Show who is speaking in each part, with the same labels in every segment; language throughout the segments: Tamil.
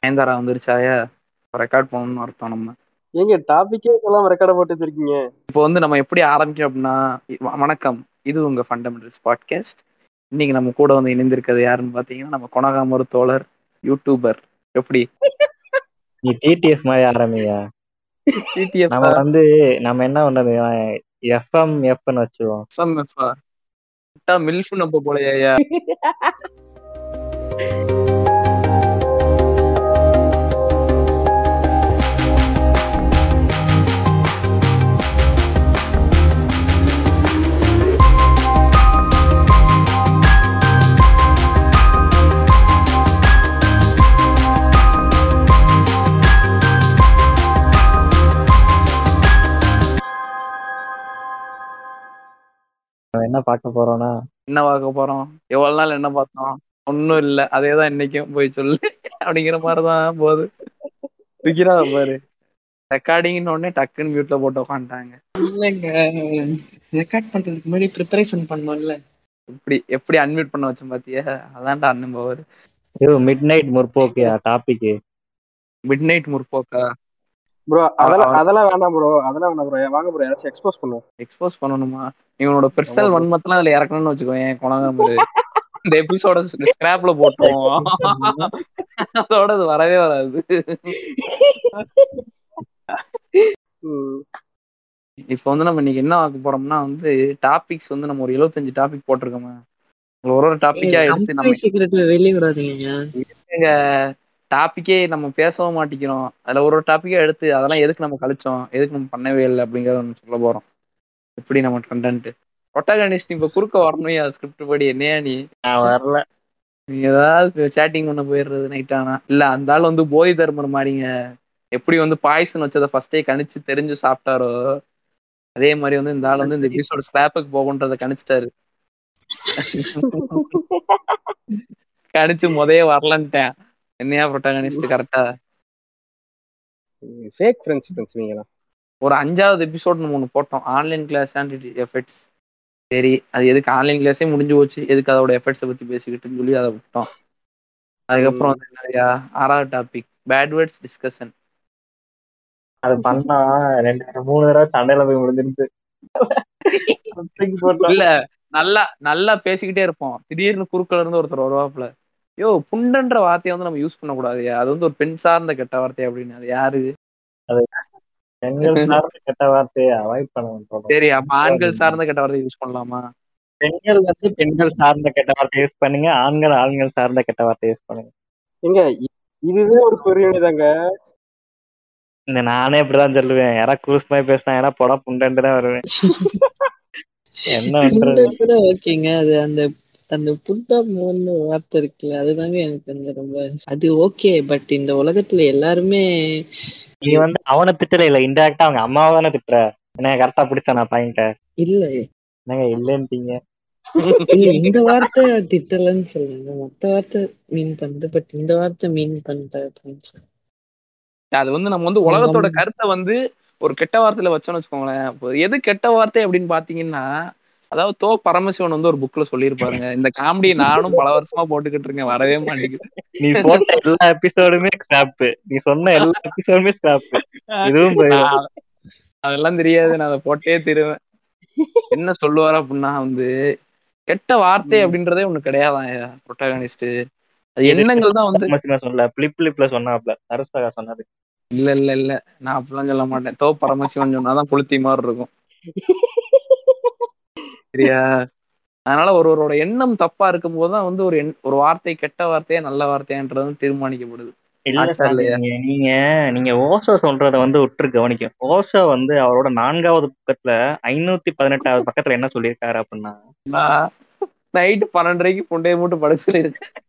Speaker 1: நயன்தாரா வந்துருச்சாயா ரெக்கார்ட் பண்ணணும்னு அர்த்தம் நம்ம
Speaker 2: ஏங்க டாபிக்கே எல்லாம் ரெக்கார்ட போட்டு வச்சிருக்கீங்க
Speaker 1: இப்போ வந்து நம்ம எப்படி ஆரம்பிக்கிறோம் அப்படின்னா வ- வணக்கம் இது உங்க ஃபண்டமெண்டல்ஸ் பாட்காஸ்ட் இன்னைக்கு நம்ம கூட வந்து இணைந்திருக்கிறது யாருன்னு பாத்தீங்கன்னா நம்ம கொணகாமரு தோழர் யூடியூபர் எப்படி
Speaker 3: நீ டிடிஎஃப் மாதிரி ஆரம்பிங்க
Speaker 1: டிடிஎஃப்
Speaker 3: நம்ம வந்து நம்ம என்ன பண்றது எஃப்எம் எஃப்னு வச்சுருவோம்
Speaker 1: மில்ஃபு நம்ம போலயா
Speaker 3: நம்ம என்ன பார்க்க போறோம்னா
Speaker 1: என்ன பார்க்க போறோம் எவ்வளவு நாள் என்ன பார்த்தோம் ஒண்ணும் இல்ல அதேதான் இன்னைக்கும் போய் சொல்லு அப்படிங்கிற மாதிரிதான் போகுது விக்கிறா பாரு ரெக்கார்டிங்னு உடனே டக்குன்னு மியூட்ல போட்டு உட்காந்துட்டாங்க
Speaker 4: இல்லைங்க ரெக்கார்ட் பண்றதுக்கு முன்னாடி ப்ரிப்பரேஷன் பண்ணோம்ல
Speaker 1: எப்படி எப்படி அன்மியூட் பண்ண வச்சேன் பாத்தியா அதான்டா அண்ணன் பவர்
Speaker 3: இது மிட் நைட் முற்போக்கியா டாபிக்
Speaker 1: மிட் நைட் முற்போக்கா
Speaker 2: ப்ரோ அதெல்லாம்
Speaker 1: அவன்-
Speaker 2: அதெல்லாம் வேணாம் ப்ரோ அதெல்லாம் வேணாம் ப்ரோ வாங்க ப்ரோ யாராச்சும் எக்ஸ்போஸ் பண்ணுவோம்
Speaker 1: எக்ஸ்போஸ் பண்ணணுமா இவனோட பெர்சனல் வன்மத்தெல்லாம் அதுல இறக்கணும்னு வச்சுக்கோ என் குணகாமரு இந்த எபிசோட ஸ்கிராப்ல போட்டுருவோம் அதோட அது வரவே வராது
Speaker 2: ம்.
Speaker 1: இப்போ வந்து நம்ம இன்னைக்கு என்ன ஆக்க போறோம்னா வந்து டாபிக்ஸ் வந்து நம்ம ஒரு 75 டாபிக் போட்டிருக்கோமா ஒரு ஒரு டாபிக்கா எடுத்து நம்ம
Speaker 4: கம்பெனி சீக்கிரத்துல வெளியே விடாதீங்க
Speaker 1: எங்க டாபிக்கே நம்ம பேசவும் மாட்டேங்கிறோம் அதுல ஒரு ஒரு டாபிக்கா எடுத்து அதெல்லாம் எதுக்கு நம்ம கழிச்சோம் எதுக்கு நம்ம பண்ணவே இல்லை அப்படிங்கறத நம்ம சொல்ல போறோம் எப்படி நம்ம கண்டென்ட் ஒட்டகனிஸ்ட் இப்ப குறுக்க வரணும் ஸ்கிரிப்ட் படி என்னையா நீ
Speaker 3: நான் வரல
Speaker 1: நீ ஏதாவது சேட்டிங் பண்ண போயிடுறது நைட் ஆனா இல்ல அந்த ஆள் வந்து போதி தர்மர் மாதிரிங்க எப்படி வந்து பாய்சன் வச்சதை ஃபர்ஸ்டே கணிச்சு தெரிஞ்சு சாப்பிட்டாரோ அதே மாதிரி வந்து இந்த ஆள் வந்து இந்த எபிசோட் ஸ்கிராப்புக்கு போகுன்றத கணிச்சிட்டாரு கணிச்சு முதைய வரலன்ட்டேன் என்னையா ப்ரொட்டகனிஸ்ட் கரெக்டா
Speaker 2: ஃபேக் ஃப்ரெண்ட்ஸ் ஃப்ரெண்ட்ஸ் நீங்களாம்
Speaker 1: ஒரு அஞ்சாவது எபிசோட் நம்ம ஒன்று போட்டோம் ஆன்லைன் கிளாஸ் அண்ட் எஃபெக்ட்ஸ் சரி அது எதுக்கு ஆன்லைன் கிளாஸே முடிஞ்சு போச்சு எதுக்கு அதோட எஃபெக்ட்ஸை பத்தி பேசிக்கிட்டுன்னு சொல்லி அதை விட்டோம் அதுக்கப்புறம் வந்து என்னதுயா ஆறாவது டாபிக் பேட் வேர்ட்ஸ் டிஸ்கஷன்
Speaker 3: அது பண்ணா ரெண்டு மூணு தடவை சண்டையில போய் முடிஞ்சிருச்சு தூக்கி போட்டோம்.
Speaker 1: இல்ல நல்லா நல்லா பேசிக்கிட்டே இருப்போம் திடீர்னு குறுக்கல இருந்து ஒருத்தர் வருவாப்புல யோ புண்டன்ற வார்த்தையை வந்து நம்ம யூஸ் பண்ணக்கூடாதுயா அது வந்து ஒரு பெண் சார்ந்த கெட்ட வார்த்தை அப்படின்னு அது யாரு
Speaker 3: பெண்கள் சார்ந்த கெட்ட வார்த்தையை அவாய்ட் பண்ண
Speaker 1: சரி அப்ப ஆண்கள் சார்ந்த கெட்ட வார்த்தை யூஸ் பண்ணலாமா
Speaker 3: பெண்கள் வந்து பெண்கள் சார்ந்த கெட்ட வார்த்தை யூஸ் பண்ணுங்க ஆண்கள் ஆண்கள் சார்ந்த கெட்ட வார்த்தை யூஸ் பண்ணுங்க
Speaker 2: எங்க இ- இதுவே ஒரு பெரிய தாங்க
Speaker 3: இந்த நானே இப்படிதான் சொல்லுவேன் யாரா குரூஸ் மாதிரி பேசினா யாரா பொட புண்டன்ட்டு தான் வருவேன் என்ன பண்றது
Speaker 4: கூட ஓகேங்க அது அந்த அந்த புட்டா மூணு வார்த்தை இருக்குல்ல அதுதாங்க எனக்கு வந்து ரொம்ப அது ஓகே பட் இந்த உலகத்துல எல்லாருமே
Speaker 3: நீ வந்து அவனை திட்டல இல்ல இன்டெரக்டா அவங்க அம்மாவை தானே திட்டுற என்ன கரெக்டா பிடிச்சா நான் பாயிண்ட
Speaker 4: இல்ல
Speaker 3: என்னங்க இல்லன்ட்டீங்க
Speaker 4: இல்ல இந்த வார்த்தை திட்டலன்னு சொல்லுங்க மத்த வார்த்தை மீன் பண்ணுது பட் இந்த வார்த்தை மீன் பண்ணிட்டேன் அப்படின்னு சொல்லு.
Speaker 1: அது வந்து நம்ம வந்து உலகத்தோட கருத்தை வந்து ஒரு கெட்ட வார்த்தையில வச்சோம்னு வச்சுக்கோங்களேன் இப்போ எது கெட்ட வார்த்தை அப்படின்னு பாத்தீங்கன்னா அதாவது தோ பரமசிவன் வந்து ஒரு புக்ல சொல்லியிருப்பாருங்க இந்த காமெடி நானும் பல வருஷமா போட்டுக்கிட்டு இருக்கேன் வரவே மாட்டேங்குது
Speaker 3: நீ போட்ட எல்லா எபிசோடுமே ஸ்கிராப் நீ சொன்ன எல்லா எபிசோடுமே ஸ்கிராப் இதுவும் போயிடும்
Speaker 1: நான் அதெல்லாம் தெரியாது நான் அதை போட்டே திருவேன் என்ன சொல்லுவாரு அப்படின்னா வந்து கெட்ட வார்த்தை அப்படின்றதே ஒண்ணு கிடையாதான் புரோட்டாகனிஸ்ட் அது எண்ணங்கள் தான் வந்து
Speaker 3: மசிமா சொல்லல பிளிப் பிளிப்ல சொன்னாப்ல சரஸ்தகா சொன்னது
Speaker 1: இல்ல இல்ல இல்ல நான் அப்படிலாம் சொல்ல மாட்டேன் தோ பரமசிவன் சொன்னாதான் புளுத்தி மாதிரி இருக்கும் சரியா அதனால ஒருவரோட எண்ணம் தப்பா இருக்கும் போதுதான் வந்து ஒரு எண் ஒரு வார்த்தை கெட்ட வார்த்தையா நல்ல வார்த்தையான்றது தீர்மானிக்கப்படுது
Speaker 3: இல்ல
Speaker 1: ஆச்சா
Speaker 3: சாமி,
Speaker 1: இல்லையா?
Speaker 3: நீங்க நீங்க நீங்க ஓஷோ சொல்றத வந்து உற்று கவனிக்கும் ஓஷோ வந்து அவரோட நான்காவது பக்கத்துல ஐநூத்தி பதினெட்டாவது பக்கத்துல என்ன சொல்லியிருக்காரு அப்படின்னா
Speaker 1: நான் நைட்டு பன்னெண்டரைக்கு புண்டைய மூட்டு படுத்து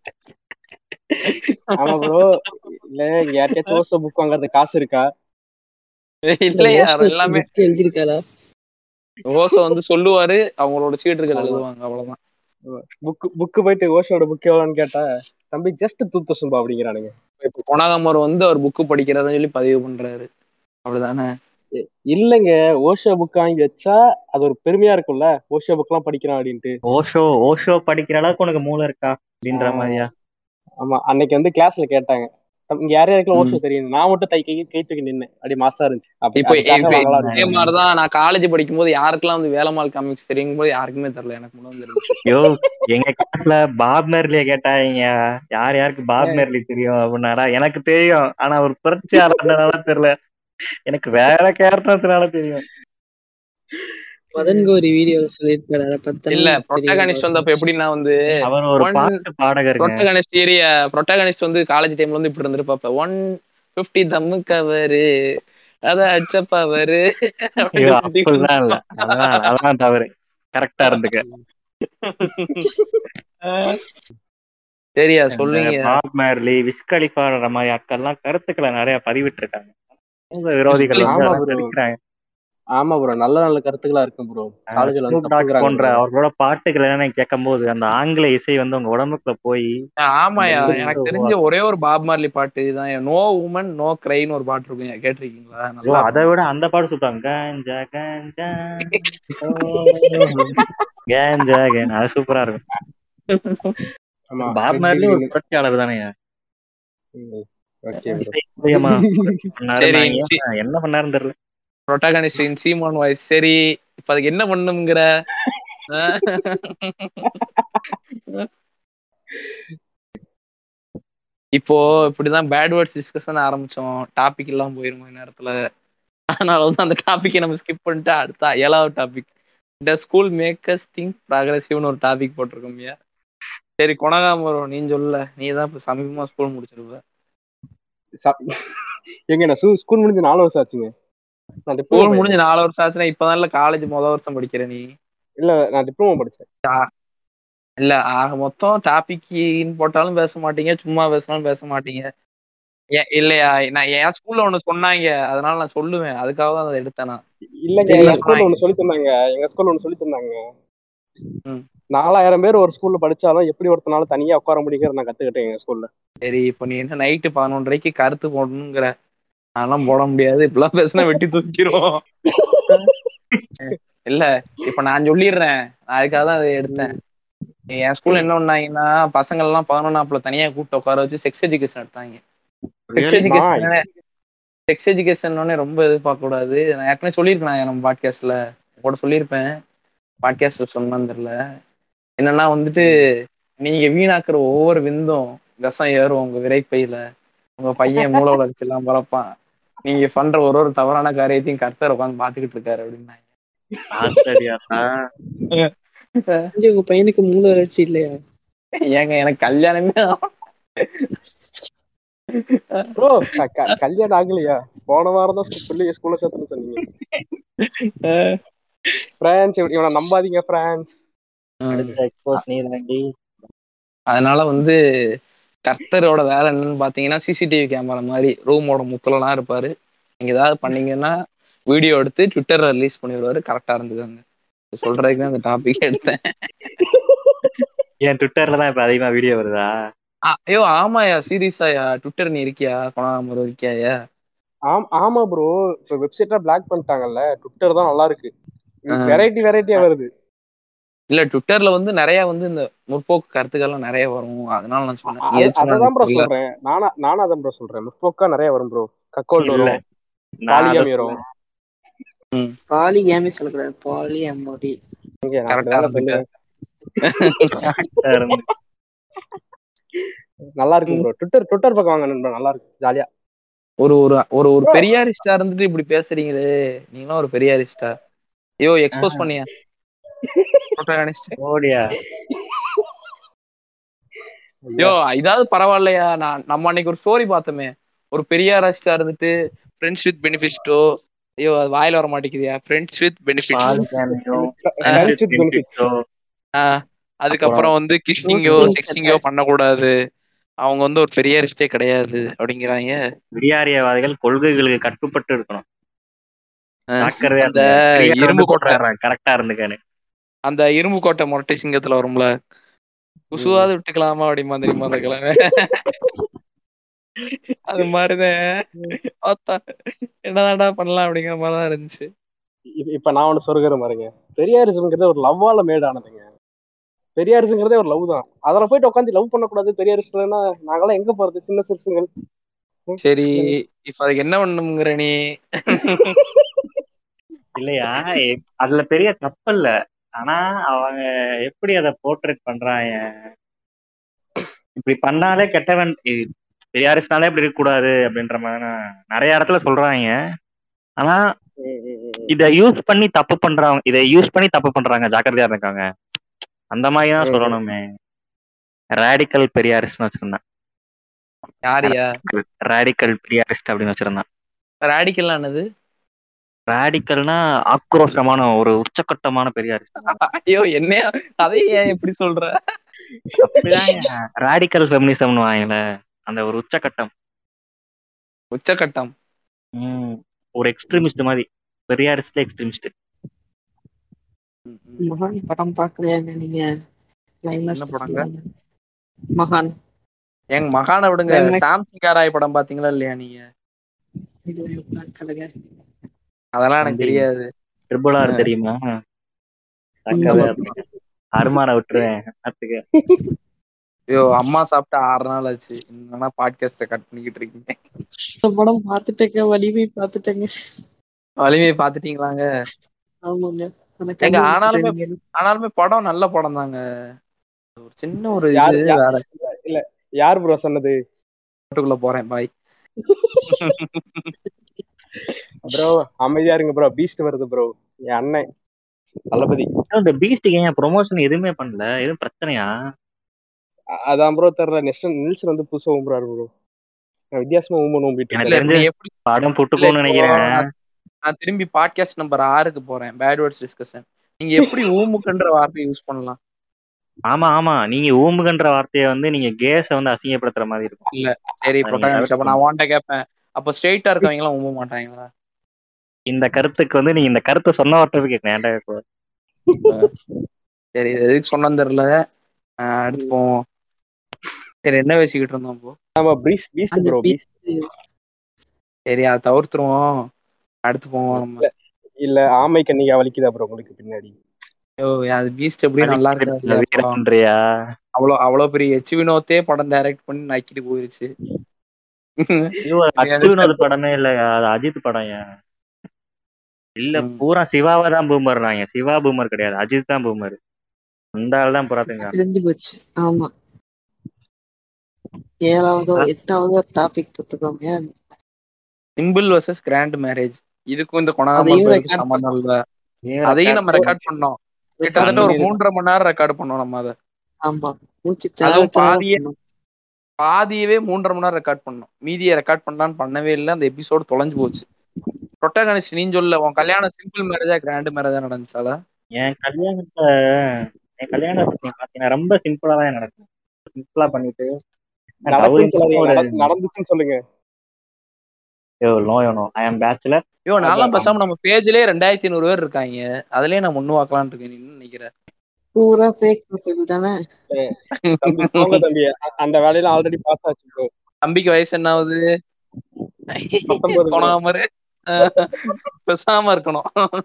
Speaker 2: ஆமா ப்ரோ இல்ல இங்க யார்கிட்டயாச்சும் ஓசோ புக் வாங்குறது காசு இருக்கா
Speaker 1: இல்லையா
Speaker 4: ஓசோ
Speaker 1: எல்லாமே
Speaker 4: book எழுதியிருக்காளா
Speaker 1: ஓசோ வந்து சொல்லுவாரு அவங்களோட சீட்டுகள் எழுதுவாங்க அவ்வளவுதான்
Speaker 2: புக் புக் போயிட்டு ஓஷோட புக் எவ்வளோன்னு கேட்டா தம்பி ஜஸ்ட் டூ தௌசண்ட் அப்படிங்கிறானுங்க
Speaker 1: இப்ப கொணாகமர் வந்து அவர் புக்கு படிக்கிறதுன்னு சொல்லி பதிவு பண்றாரு அப்படிதானே
Speaker 2: இல்லைங்க ஓஷோ புக் வாங்கி வச்சா அது ஒரு பெருமையா இருக்கும்ல ஓஷோ புக் எல்லாம் படிக்கிறான் அப்படின்ட்டு
Speaker 3: ஓஷோ ஓஷோ படிக்கிற அளவுக்கு உனக்கு மூளை இருக்கா அப்படின்ற மாதிரியா
Speaker 2: ஆமா அன்னைக்கு வந்து கிளாஸ்ல கேட்டாங்க இங்க யார் யாருக்கெல்லாம் ஓஷோ தெரியும் நான் மட்டும் தை கை கை தூக்கி நின்னேன் அப்படி மாசா இருந்துச்சு அப்படி
Speaker 1: இப்போ
Speaker 2: அதுக்காக
Speaker 1: இப்போ
Speaker 2: வாங்கலாம்
Speaker 1: இதே மாதிரிதான் நான் காலேஜ் படிக்கும் போது யாருக்கெல்லாம் வந்து வேலம்மாள் காமிக்ஸ் தெரியும் போது யாருக்குமே தெரியல எனக்கு மட்டும் தெரிஞ்சு
Speaker 3: ஐயோ எங்க கிளாஸ்ல பாப் மெர்லிய கேட்டாங்க யார் யாருக்கு பாப் மெர்லி தெரியும் அப்படின்னாடா எனக்கு தெரியும் ஆனா ஒரு புரட்சியாளர்னால தெரியல எனக்கு வேற கேரக்டர்னால தெரியும்
Speaker 4: மதன் கோரி வீடியோல சொல்லியிருக்காரு அதை பத்தி
Speaker 1: இல்ல ப்ரொட்டகனிஸ்ட் வந்தப்ப எப்படின்னா வந்து
Speaker 3: அவர் ஒரு
Speaker 1: One-
Speaker 3: பாட்டு பாடகருங்க
Speaker 1: ப்ரொட்டகனிஸ்ட் ஏரிய ப்ரொட்டகனிஸ்ட் வந்து காலேஜ் டைம்ல வந்து இப்படி இருந்திருப்பாப்ப ஒன் பிப்டி தம்மு கவரு அத அச்ச பவரு
Speaker 3: ஐயோ அப்படிலாம் இல்ல அதெல்லாம் அதெல்லாம் தவறு கரெக்டா இருந்துக்க
Speaker 1: சரியா சொல்லுங்க
Speaker 3: பாப் மேர்லி விஸ்கலிஃபான்ற மாதிரி ஆட்கள்லாம் கருத்துக்களை நிறைய பதிவிட்டு இருக்காங்க சமூக விரோதிகள் வந்து
Speaker 2: ஆமா
Speaker 3: அதெல்லாம்
Speaker 2: bro.
Speaker 3: தெரிவிக்கிறாங்க
Speaker 2: ஆமா ப்ரோ நல்ல நல்ல கருத்துக்களா இருக்கு ப்ரோ காலேஜ்ல வந்து
Speaker 3: Snoop Dogg
Speaker 2: தப்புங்கிறாங்க
Speaker 3: போன்ற
Speaker 2: bro.
Speaker 3: அவர்களோட பாட்டுகள் என்னன்னு கேட்கும் போது அந்த ஆங்கில இசை வந்து உங்க உடம்புக்குள்ள போய்
Speaker 1: ஆமாயா
Speaker 3: அந்த
Speaker 1: எனக்கு
Speaker 3: ஒரு
Speaker 1: தெரிஞ்ச ஒரே ஒரு பாப் மார்லி பாட்டு தான் நோ உமன் நோ கிரைன்னு ஒரு பாட்டு இருக்கும் கேட்டிருக்கீங்களா
Speaker 3: ஐயோ,
Speaker 1: நல்லா
Speaker 3: அதை விட அந்த பாட்டு சொல்றாங்க கஞ்சா கஞ்சா கேஞ்சா கேன் அது சூப்பரா இருக்கும்
Speaker 2: ஆமா
Speaker 3: பாப் மேர்லி ஒரு புரட்சியாளர் தானே
Speaker 2: ஓகே ப்ரோ
Speaker 3: இசை மூலியமா பண்ணாரு
Speaker 1: சரி,
Speaker 3: நான்
Speaker 1: சி-
Speaker 3: ஏன் என்ன பண்ணாருன்னு தெரியல
Speaker 1: ப்ரொட்டகனிஸ்ட் இன் சீமான் வாய்ஸ் சரி இப்ப அதுக்கு என்ன பண்ணுங்கிற இப்போ இப்படிதான் பேட் வேர்ட்ஸ் டிஸ்கஷன் ஆரம்பிச்சோம் டாபிக் எல்லாம் போயிருமோ நேரத்துல அதனால வந்து அந்த டாபிக்கை நம்ம ஸ்கிப் பண்ணிட்டு அடுத்த ஏழாவது topic the school makers think ப்ராக்ரஸிவ்னு ஒரு டாபிக் போட்டிருக்கோம்யா சரி கொணகாமரம் நீ சொல்ல நீ தான் இப்ப சமீபமா ஸ்கூல் முடிச்சிருப்ப
Speaker 2: எங்க நான் ஸ்கூல் முடிஞ்சு நாலு வருஷம் ஆச்சுங்க நான்
Speaker 1: ஸ்கூல்
Speaker 2: டிப்ளமோ
Speaker 1: முடிஞ்சு நாலு வருஷம் ஆச்சுன்னா இப்பதான் காலேஜ் முத வருஷம் படிக்கிற நீ
Speaker 2: இல்ல நான் டிப்ளமோ படிச்சேன்
Speaker 1: இல்ல ஆக மொத்தம் டாபிக்னு போட்டாலும் பேச மாட்டீங்க சும்மா பேசினாலும் பேச மாட்டீங்க ஏன் இல்லையா நான் என் ஸ்கூல்ல ஒண்ணு சொன்னாங்க அதனால நான் சொல்லுவேன் அதுக்காக தான் அதை எடுத்தேன் நான்
Speaker 2: இல்லங்க
Speaker 1: சரி,
Speaker 2: எங்க
Speaker 1: நான்
Speaker 2: ஸ்கூல்ல ஒண்ணு சொல்லி தந்தாங்க எங்க ஸ்கூல்ல ஒண்ணு சொல்லி தந்தாங்க
Speaker 1: ம்.
Speaker 2: நாலாயிரம் பேர் ஒரு ஸ்கூல்ல படிச்சாலும் எப்படி ஒருத்தனால தனியா உட்கார முடியுங்கிறத நான் கத்துக்கிட்டேன் எங்க ஸ்கூல்ல
Speaker 1: சரி இப்போ நீ என்ன நைட்டு பதினொன்றரைக்கு கருத்து போடணுங்கிற அதெல்லாம் போட முடியாது இப்பெல்லாம் பேசினா வெட்டி தூக்கிரும் இல்ல இப்ப நான் சொல்லிடுறேன் நான் அதுக்காக தான் அதை எடுத்தேன் என் ஸ்கூல்ல என்ன பண்ணாங்கன்னா பசங்க எல்லாம் பதினொன்னாப்புல தனியா கூப்பிட்டு உட்கார வச்சு செக்ஸ் எஜுகேஷன் எடுத்தாங்க sex
Speaker 3: Really?
Speaker 1: Education sex education ரொம்ப எதிர்பார்க்க கூடாது நான் ஏற்கனவே சொல்லியிருக்கேன் நம்ம பாட்காஸ்ட்ல கூட சொல்லியிருப்பேன் பாட்காஸ்ட்ல சொன்னான்னு தெரியல என்னன்னா வந்துட்டு நீங்க வீணாக்குற ஒவ்வொரு விந்தும் விஷம் ஏறும் உங்க விரைப்பையில உங்க பையன் மூளை வளர்ச்சி எல்லாம் பறப்பான் நீங்க பண்ற ஒரு ஒரு தவறான காரியத்தையும் கர்த்தர் உட்காந்து பாத்துக்கிட்டு இருக்காரு அப்படின்னாங்க
Speaker 3: ஆச்சரியாத்தா.
Speaker 4: கொஞ்சம் உங்க பையனுக்கு மூளை வளர்ச்சி இல்லையா
Speaker 1: ஏங்க எனக்கு கல்யாணமே
Speaker 2: ப்ரோ கல்யாணம் ஆகலையா போன வாரம் தான் பிள்ளைய ஸ்கூல்ல சேர்த்துன்னு சொன்னீங்க பிரான்ஸ் இவனை நம்பாதீங்க பிரான்ஸ்
Speaker 3: அடுத்த expose நீதாண்டி.
Speaker 1: அதனால வந்து கர்த்தரோட வேலை என்னன்னு பாத்தீங்கன்னா சிசிடிவி கேமரா மாதிரி ரூமோட முக்கிலலாம் இருப்பாரு நீங்க ஏதாவது பண்ணீங்கன்னா வீடியோ எடுத்து ட்விட்டர்ல ரிலீஸ் பண்ணிடுவாரு கரெக்டா இருந்துக்காங்க சொல்றதுக்கு தான் அந்த டாபிக் எடுத்தேன்
Speaker 3: என் ட்விட்டர்ல தான் இப்ப அதிகமா வீடியோ வருதா
Speaker 1: ஆ, ஐயோ ஆமாயா சீரியஸாயா ட்விட்டர் நீ இருக்கியா கொணாமரம் இருக்கியாயா
Speaker 2: ஆம் ஆமா ப்ரோ இப்ப வெப்சைட்லாம் பிளாக் பண்ணிட்டாங்கல்ல ட்விட்டர் தான் நல்லா இருக்கு
Speaker 1: ஆ.
Speaker 2: வெரைட்டி வெரைட்டியா வருது
Speaker 1: இல்ல ட்விட்டர்ல வந்து நிறைய வந்து இந்த முற்போக்கு கருத்துக்கள்லாம் நிறைய வரும் அதனால நான் சொன்னேன் நீ
Speaker 2: அது-
Speaker 1: எதுக்கு சொன்ன
Speaker 2: அததான் ப்ரோ
Speaker 1: எனக்கு தெரியல.
Speaker 2: சொல்றேன் நானா நானா அதான் ப்ரோ சொல்றேன் முற்போக்கா நிறைய வரும் ப்ரோ கக்கோல்ட்
Speaker 3: இல்ல.
Speaker 2: வரும்
Speaker 3: நான் அதை
Speaker 2: பாலிகாமி வரும்
Speaker 4: பாலி கேமே சொல்லக்கூடாது பாலி அம்மோடி
Speaker 2: இங்க நான்
Speaker 1: Correct ஆ
Speaker 2: அப்படிதானே சொல்லுவேன்
Speaker 3: சொல்லிட்டா இருந்து.
Speaker 2: நல்லா இருக்கு ப்ரோ ட்விட்டர் ட்விட்டர் பக்கம் வாங்க நண்பா நல்லா இருக்கு ஜாலியா
Speaker 1: ஒரு ஒரு ஒரு ஒரு பெரியாரிஸ்டா இருந்துட்டு இப்படி பேசுறீங்களே நீங்களும் ஒரு பெரியாரிஸ்டா ஐயோ எக்ஸ்போஸ் பண்ணியா protagonist.
Speaker 3: ஓடியா
Speaker 1: ஐயோ இதாவது பரவாயில்லையா நான் நம்ம அன்னைக்கு ஒரு ஸ்டோரி பார்த்தோமே ஒரு பெரியாரிஸ்டா இருந்துட்டு ஃப்ரெண்ட்ஸ் வித் பெனிஃபிட்டோ ஐயோ அது வாயில வர மாட்டேங்குதியா ஃப்ரெண்ட்ஸ் வித் பெனிஃபிட்ஸ்
Speaker 3: பாலிகாமியோ
Speaker 2: Friends with benefits.
Speaker 1: அதுக்கப்புறம் வந்து கிஷ்னிங்கோ
Speaker 4: Things
Speaker 1: செக்ஸிங்கோ
Speaker 4: attached.
Speaker 1: பண்ணக்கூடாது அவங்க வந்து ஒரு பெரியாரிஸ்டே கிடையாது அப்படிங்கிறாங்க
Speaker 3: விடியாரியவாதிகள் கொள்கைகளுக்கு கட்டுப்பட்டு இருக்கணும்
Speaker 1: அஹ்
Speaker 3: ஜாக்கிரதையா
Speaker 1: அந்த
Speaker 3: இருங்க. பெரியார்
Speaker 1: இரும்பு
Speaker 3: வந்து
Speaker 1: கோட்டை
Speaker 3: போட்டுறான், கரெக்டா இருந்துக்கானு
Speaker 1: அந்த இரும்பு கோட்டை முரட்டை சிங்கத்துல வரும்ல குசுவாது விட்டுக்கலாமா அப்படிமா தெரியுமா அந்த கிழமை அது மாதிரிதான் பார்த்தா என்னதான்டா பண்ணலாம் அப்படிங்கிற மாதிரிதான் இருந்துச்சு
Speaker 2: இப்ப- இப்ப நான் ஒண்ணு சொல்கிறேன் பாருங்க பெரியாரிசம்ங்கிறது ஒரு லவ்வால மேட் ஆனதுங்க பெரியாரிசம்ங்கிறதே ஒரு லவ் தான் அதுல போயிட்டு உட்காந்து லவ் பண்ணக்கூடாது பெரியாரிசம்னா நாங்கெல்லாம் எங்க போறது சின்ன சிறுசுங்கள்
Speaker 1: சரி இப்ப அதுக்கு என்ன பண்ணுங்கிற நீ
Speaker 3: இல்லையா எ- அதுல பெரிய தப்பு இல்ல ஆனா அவங்க எப்படி அதை போர்ட்ரேட் பண்றாங்க இப்படி பண்ணாலே கெட்டவன் இ- பெரியாரிஸ்னாலே இப்படி இருக்கக்கூடாது அப்படின்ற மாதிரி நிறைய இடத்துல சொல்றாங்க ஆனா இத யூஸ் பண்ணி தப்பு பண்றவங்க இதை யூஸ் பண்ணி தப்பு பண்றாங்க ஜாக்கிரதையா இருக்காங்க அந்த மாதிரி தான்
Speaker 2: ம்.
Speaker 3: சொல்லணுமே ரேடிக்கல் பெரியாரிஸ்ட்னு வச்சிருந்தேன்
Speaker 1: யாரியா
Speaker 3: ரேடிக்கல் பெரியாரிஸ்ட் அப்படின்னு வச்சிருந்தேன்
Speaker 1: ராடிக்கல் ஆனது
Speaker 3: ரேடிக்கல்னா ஆக்ரோஷமான ஒரு உச்சக்கட்டமான பெரியாரிஸ்ட்
Speaker 1: ஐயோ என்னையா அதை ஏன் எப்படி சொல்ற
Speaker 3: அப்படிதாங்க ரேடிக்கல் ஃபெமினிசம்னு வாங்கல அந்த ஒரு உச்சக்கட்டம்
Speaker 1: உச்சகட்டம்
Speaker 3: ம், ஒரு எக்ஸ்ட்ரீமிஸ்ட் மாதிரி பெரியாரிஸ்ட் எக்ஸ்ட்ரீமிஸ்ட்
Speaker 4: மகான் படம் பாக்கலையாங்க நீங்க லைவ்ல
Speaker 1: என்ன படங்க?
Speaker 4: மகான்
Speaker 1: எங்க மகானை விடுங்க
Speaker 4: Climax.
Speaker 1: சாம்சங் காராய் படம் பாத்தீங்களா இல்லையா நீங்க
Speaker 4: இது பார்க்கலைங்க
Speaker 1: அதெல்லாம் எனக்கு
Speaker 3: தம்பி.
Speaker 1: தெரியாது
Speaker 3: ட்ரிபிள் ஆர் தெரியுமா தக்கவே அப்படின்னு. அருமான விட்டுருவேன் பாத்துக்க
Speaker 1: ஐயோ அம்மா சாப்பிட்டு ஆறு நாள் ஆச்சு என்னன்னா பாட்காஸ்ட கட் பண்ணிக்கிட்டு இருக்கீங்க
Speaker 4: இந்த படம் பார்த்துட்டேங்க வலிமை பார்த்துட்டேங்க
Speaker 1: வலிமையை பாத்துட்டீங்களாங்க
Speaker 4: ஆமாங்க எனக்கு
Speaker 1: ஏங்க,
Speaker 4: அது
Speaker 1: ஆனாலுமே-
Speaker 4: தெரியுங்க.
Speaker 1: ஆனாலுமே படம் நல்ல படம் தாங்க ஒரு சின்ன ஒரு
Speaker 2: யார்
Speaker 1: இது
Speaker 2: யார்
Speaker 1: வேற
Speaker 2: யார் ப்ரோ சொன்னது
Speaker 1: வீட்டுக்குள்ள போறேன் பாய்
Speaker 2: ப்ரோ அமைதியா இருங்க ப்ரோ பீஸ்ட் வருது ப்ரோ என் அண்ணன் தளபதி
Speaker 3: இந்த பீஸ்டுக்கு ஏன் ப்ரொமோஷன் எதுவுமே பண்ணல எதுவும் பிரச்சனையா
Speaker 2: அ- அதான் ப்ரோ தெரியல நெக்ஸ்ட் நில்சன் வந்து புதுசா ஊம்புறாரு ப்ரோ வித்தியாசமா ஊம்பு நோம்பிட்டு
Speaker 3: எனக்கு
Speaker 1: இல்ல
Speaker 2: இருக்காரு.
Speaker 3: தெரிஞ்சு-
Speaker 1: நீ எப்படி
Speaker 3: படம்
Speaker 1: இல்ல,
Speaker 3: புட்டுக்கும்னு
Speaker 1: இப்போ
Speaker 3: நினைக்கிறேன்
Speaker 1: நான் நான் திரும்பி பாட்காஸ்ட் நம்பர் ஆறுக்கு போறேன் பேட் வேர்ட்ஸ் டிஸ்கஷன் நீங்க எப்படி ஊமுக்குன்ற வார்த்தையை யூஸ் பண்ணலாம்
Speaker 3: ஆமா ஆமா நீங்க ஊமுகன்ற வார்த்தையை வந்து நீங்க கேஸ வந்து அசிங்கப்படுத்துற மாதிரி இருக்கும்
Speaker 1: சரி
Speaker 3: அது
Speaker 1: ப்ரொட்டாகனிஸ்ட் அப்ப
Speaker 3: நீங்க
Speaker 1: நான் வாண்ட கேட்பேன் அப்ப ஸ்ட்ரெயிட்டா இருக்கவங்க எல்லாம் ஊம்ப மாட்டாங்களா
Speaker 3: இந்த கருத்துக்கு வந்து நீங்க இந்த கருத்தை சொன்ன வார்த்தை கேட்கணும் ஏன்டா கேட்கக்கூடாது?
Speaker 1: சரி இது எதுக்கு சொன்னது தெரியல ஆஹ் அடுத்து போவோம் சரி என்ன பேசிக்கிட்டு இருந்தோம் இப்போ
Speaker 2: ஆமா பீஸ்ட் பீஸ்ட்
Speaker 4: அந்த
Speaker 2: ப்ரோ
Speaker 4: beast
Speaker 2: பீஸ்ட்
Speaker 1: சரி அதை தவிர்த்துருவோம் அடுத்து போவோம் நம்ம
Speaker 2: இல்ல ஆமை கண்ணிகா வலிக்குதா ப்ரோ உங்களுக்கு பின்னாடி
Speaker 1: ஐயோ அது பீஸ்ட் எப்படி நல்லா
Speaker 3: இந்த
Speaker 1: இருக்காது
Speaker 3: வீரன்றியா
Speaker 1: அவ்வளோ அவ்வளோ பெரிய எச் வினோத்தே படம் டைரக்ட் பண்ணி நக்கிட்டு போயிருச்சு
Speaker 3: ஐயோ அது அச்சு வினோத் படமே இல்ல அது அஜித் படம் ஏன் இல்ல
Speaker 1: ம்.
Speaker 3: பூரா சிவாவை தான் பூமர்னாங்க சிவா பூமர் கிடையாது அஜித் தான் பூமர் அந்த ஆள் தான் புறாத்துங்க
Speaker 4: தெரிஞ்சு போச்சு ஆமா ஏழாவதோ எட்டாவதோ டாபிக் போட்டுக்கோங்க
Speaker 1: சிம்பிள் வர்சஸ் கிராண்ட் மேரேஜ் இதுக்கும் இந்த
Speaker 4: அதையும்
Speaker 1: கொணாமல்
Speaker 4: record
Speaker 1: சம்பந்தம் இல்ல அதையும் நம்ம ரெக்கார்ட் பண்ணோம் கிட்டத்தட்ட ஒரு மூன்றரை மணி நேரம் ரெக்கார்ட் பண்ணோம் நம்ம அதை
Speaker 4: ஆமா மூச்சு
Speaker 1: அதுவும்
Speaker 4: தேவை
Speaker 1: பாதியே- பாதியவே மூன்றரை மணி நேரம் ரெக்கார்ட் பண்ணோம் மீதியை ரெக்கார்ட் பண்ணலான்னு பண்ணவே இல்லை அந்த எபிசோடு தொலைஞ்சு போச்சு ப்ரொட்டகனிஸ்ட் நீ சொல்ல உன் கல்யாணம் சிம்பிள் மேரேஜா கிராண்ட் மேரேஜா நடந்துச்சால
Speaker 3: என் கல்யாணத்தை என் கல்யாணம் பாத்தீங்கன்னா ரொம்ப சிம்பிளா தான் நடக்கும் சிம்பிளா பண்ணிட்டு
Speaker 2: நடக்குன்னு சொல்லாதீங்க நட- நடந்துச்சுன்னு சொல்லுங்க
Speaker 3: no no I am bachelor
Speaker 1: ஐயோ நான்லாம்
Speaker 2: அதான்.
Speaker 1: பேசாம நம்ம பேஜ்லயே ரெண்டாயிரத்தி ஐநூறு பேர் இருக்காங்க அதுலயே நான் முன்னு வாக்கலாம்னு இருக்கேன் நீ என்ன நினைக்கிற
Speaker 4: பூரா ஃபேக் ப்ரொஃபைல் தானே
Speaker 2: தம்பி போங்க தம்பி அ- அந்த வேலையில ஆல்ரெடி பாஸ் ஆச்சு ப்ரோ
Speaker 1: தம்பிக்கு வயசு என்ன ஆகுது
Speaker 2: பத்தொன்பது
Speaker 1: கொணாமரு பேசாம இருக்கணும்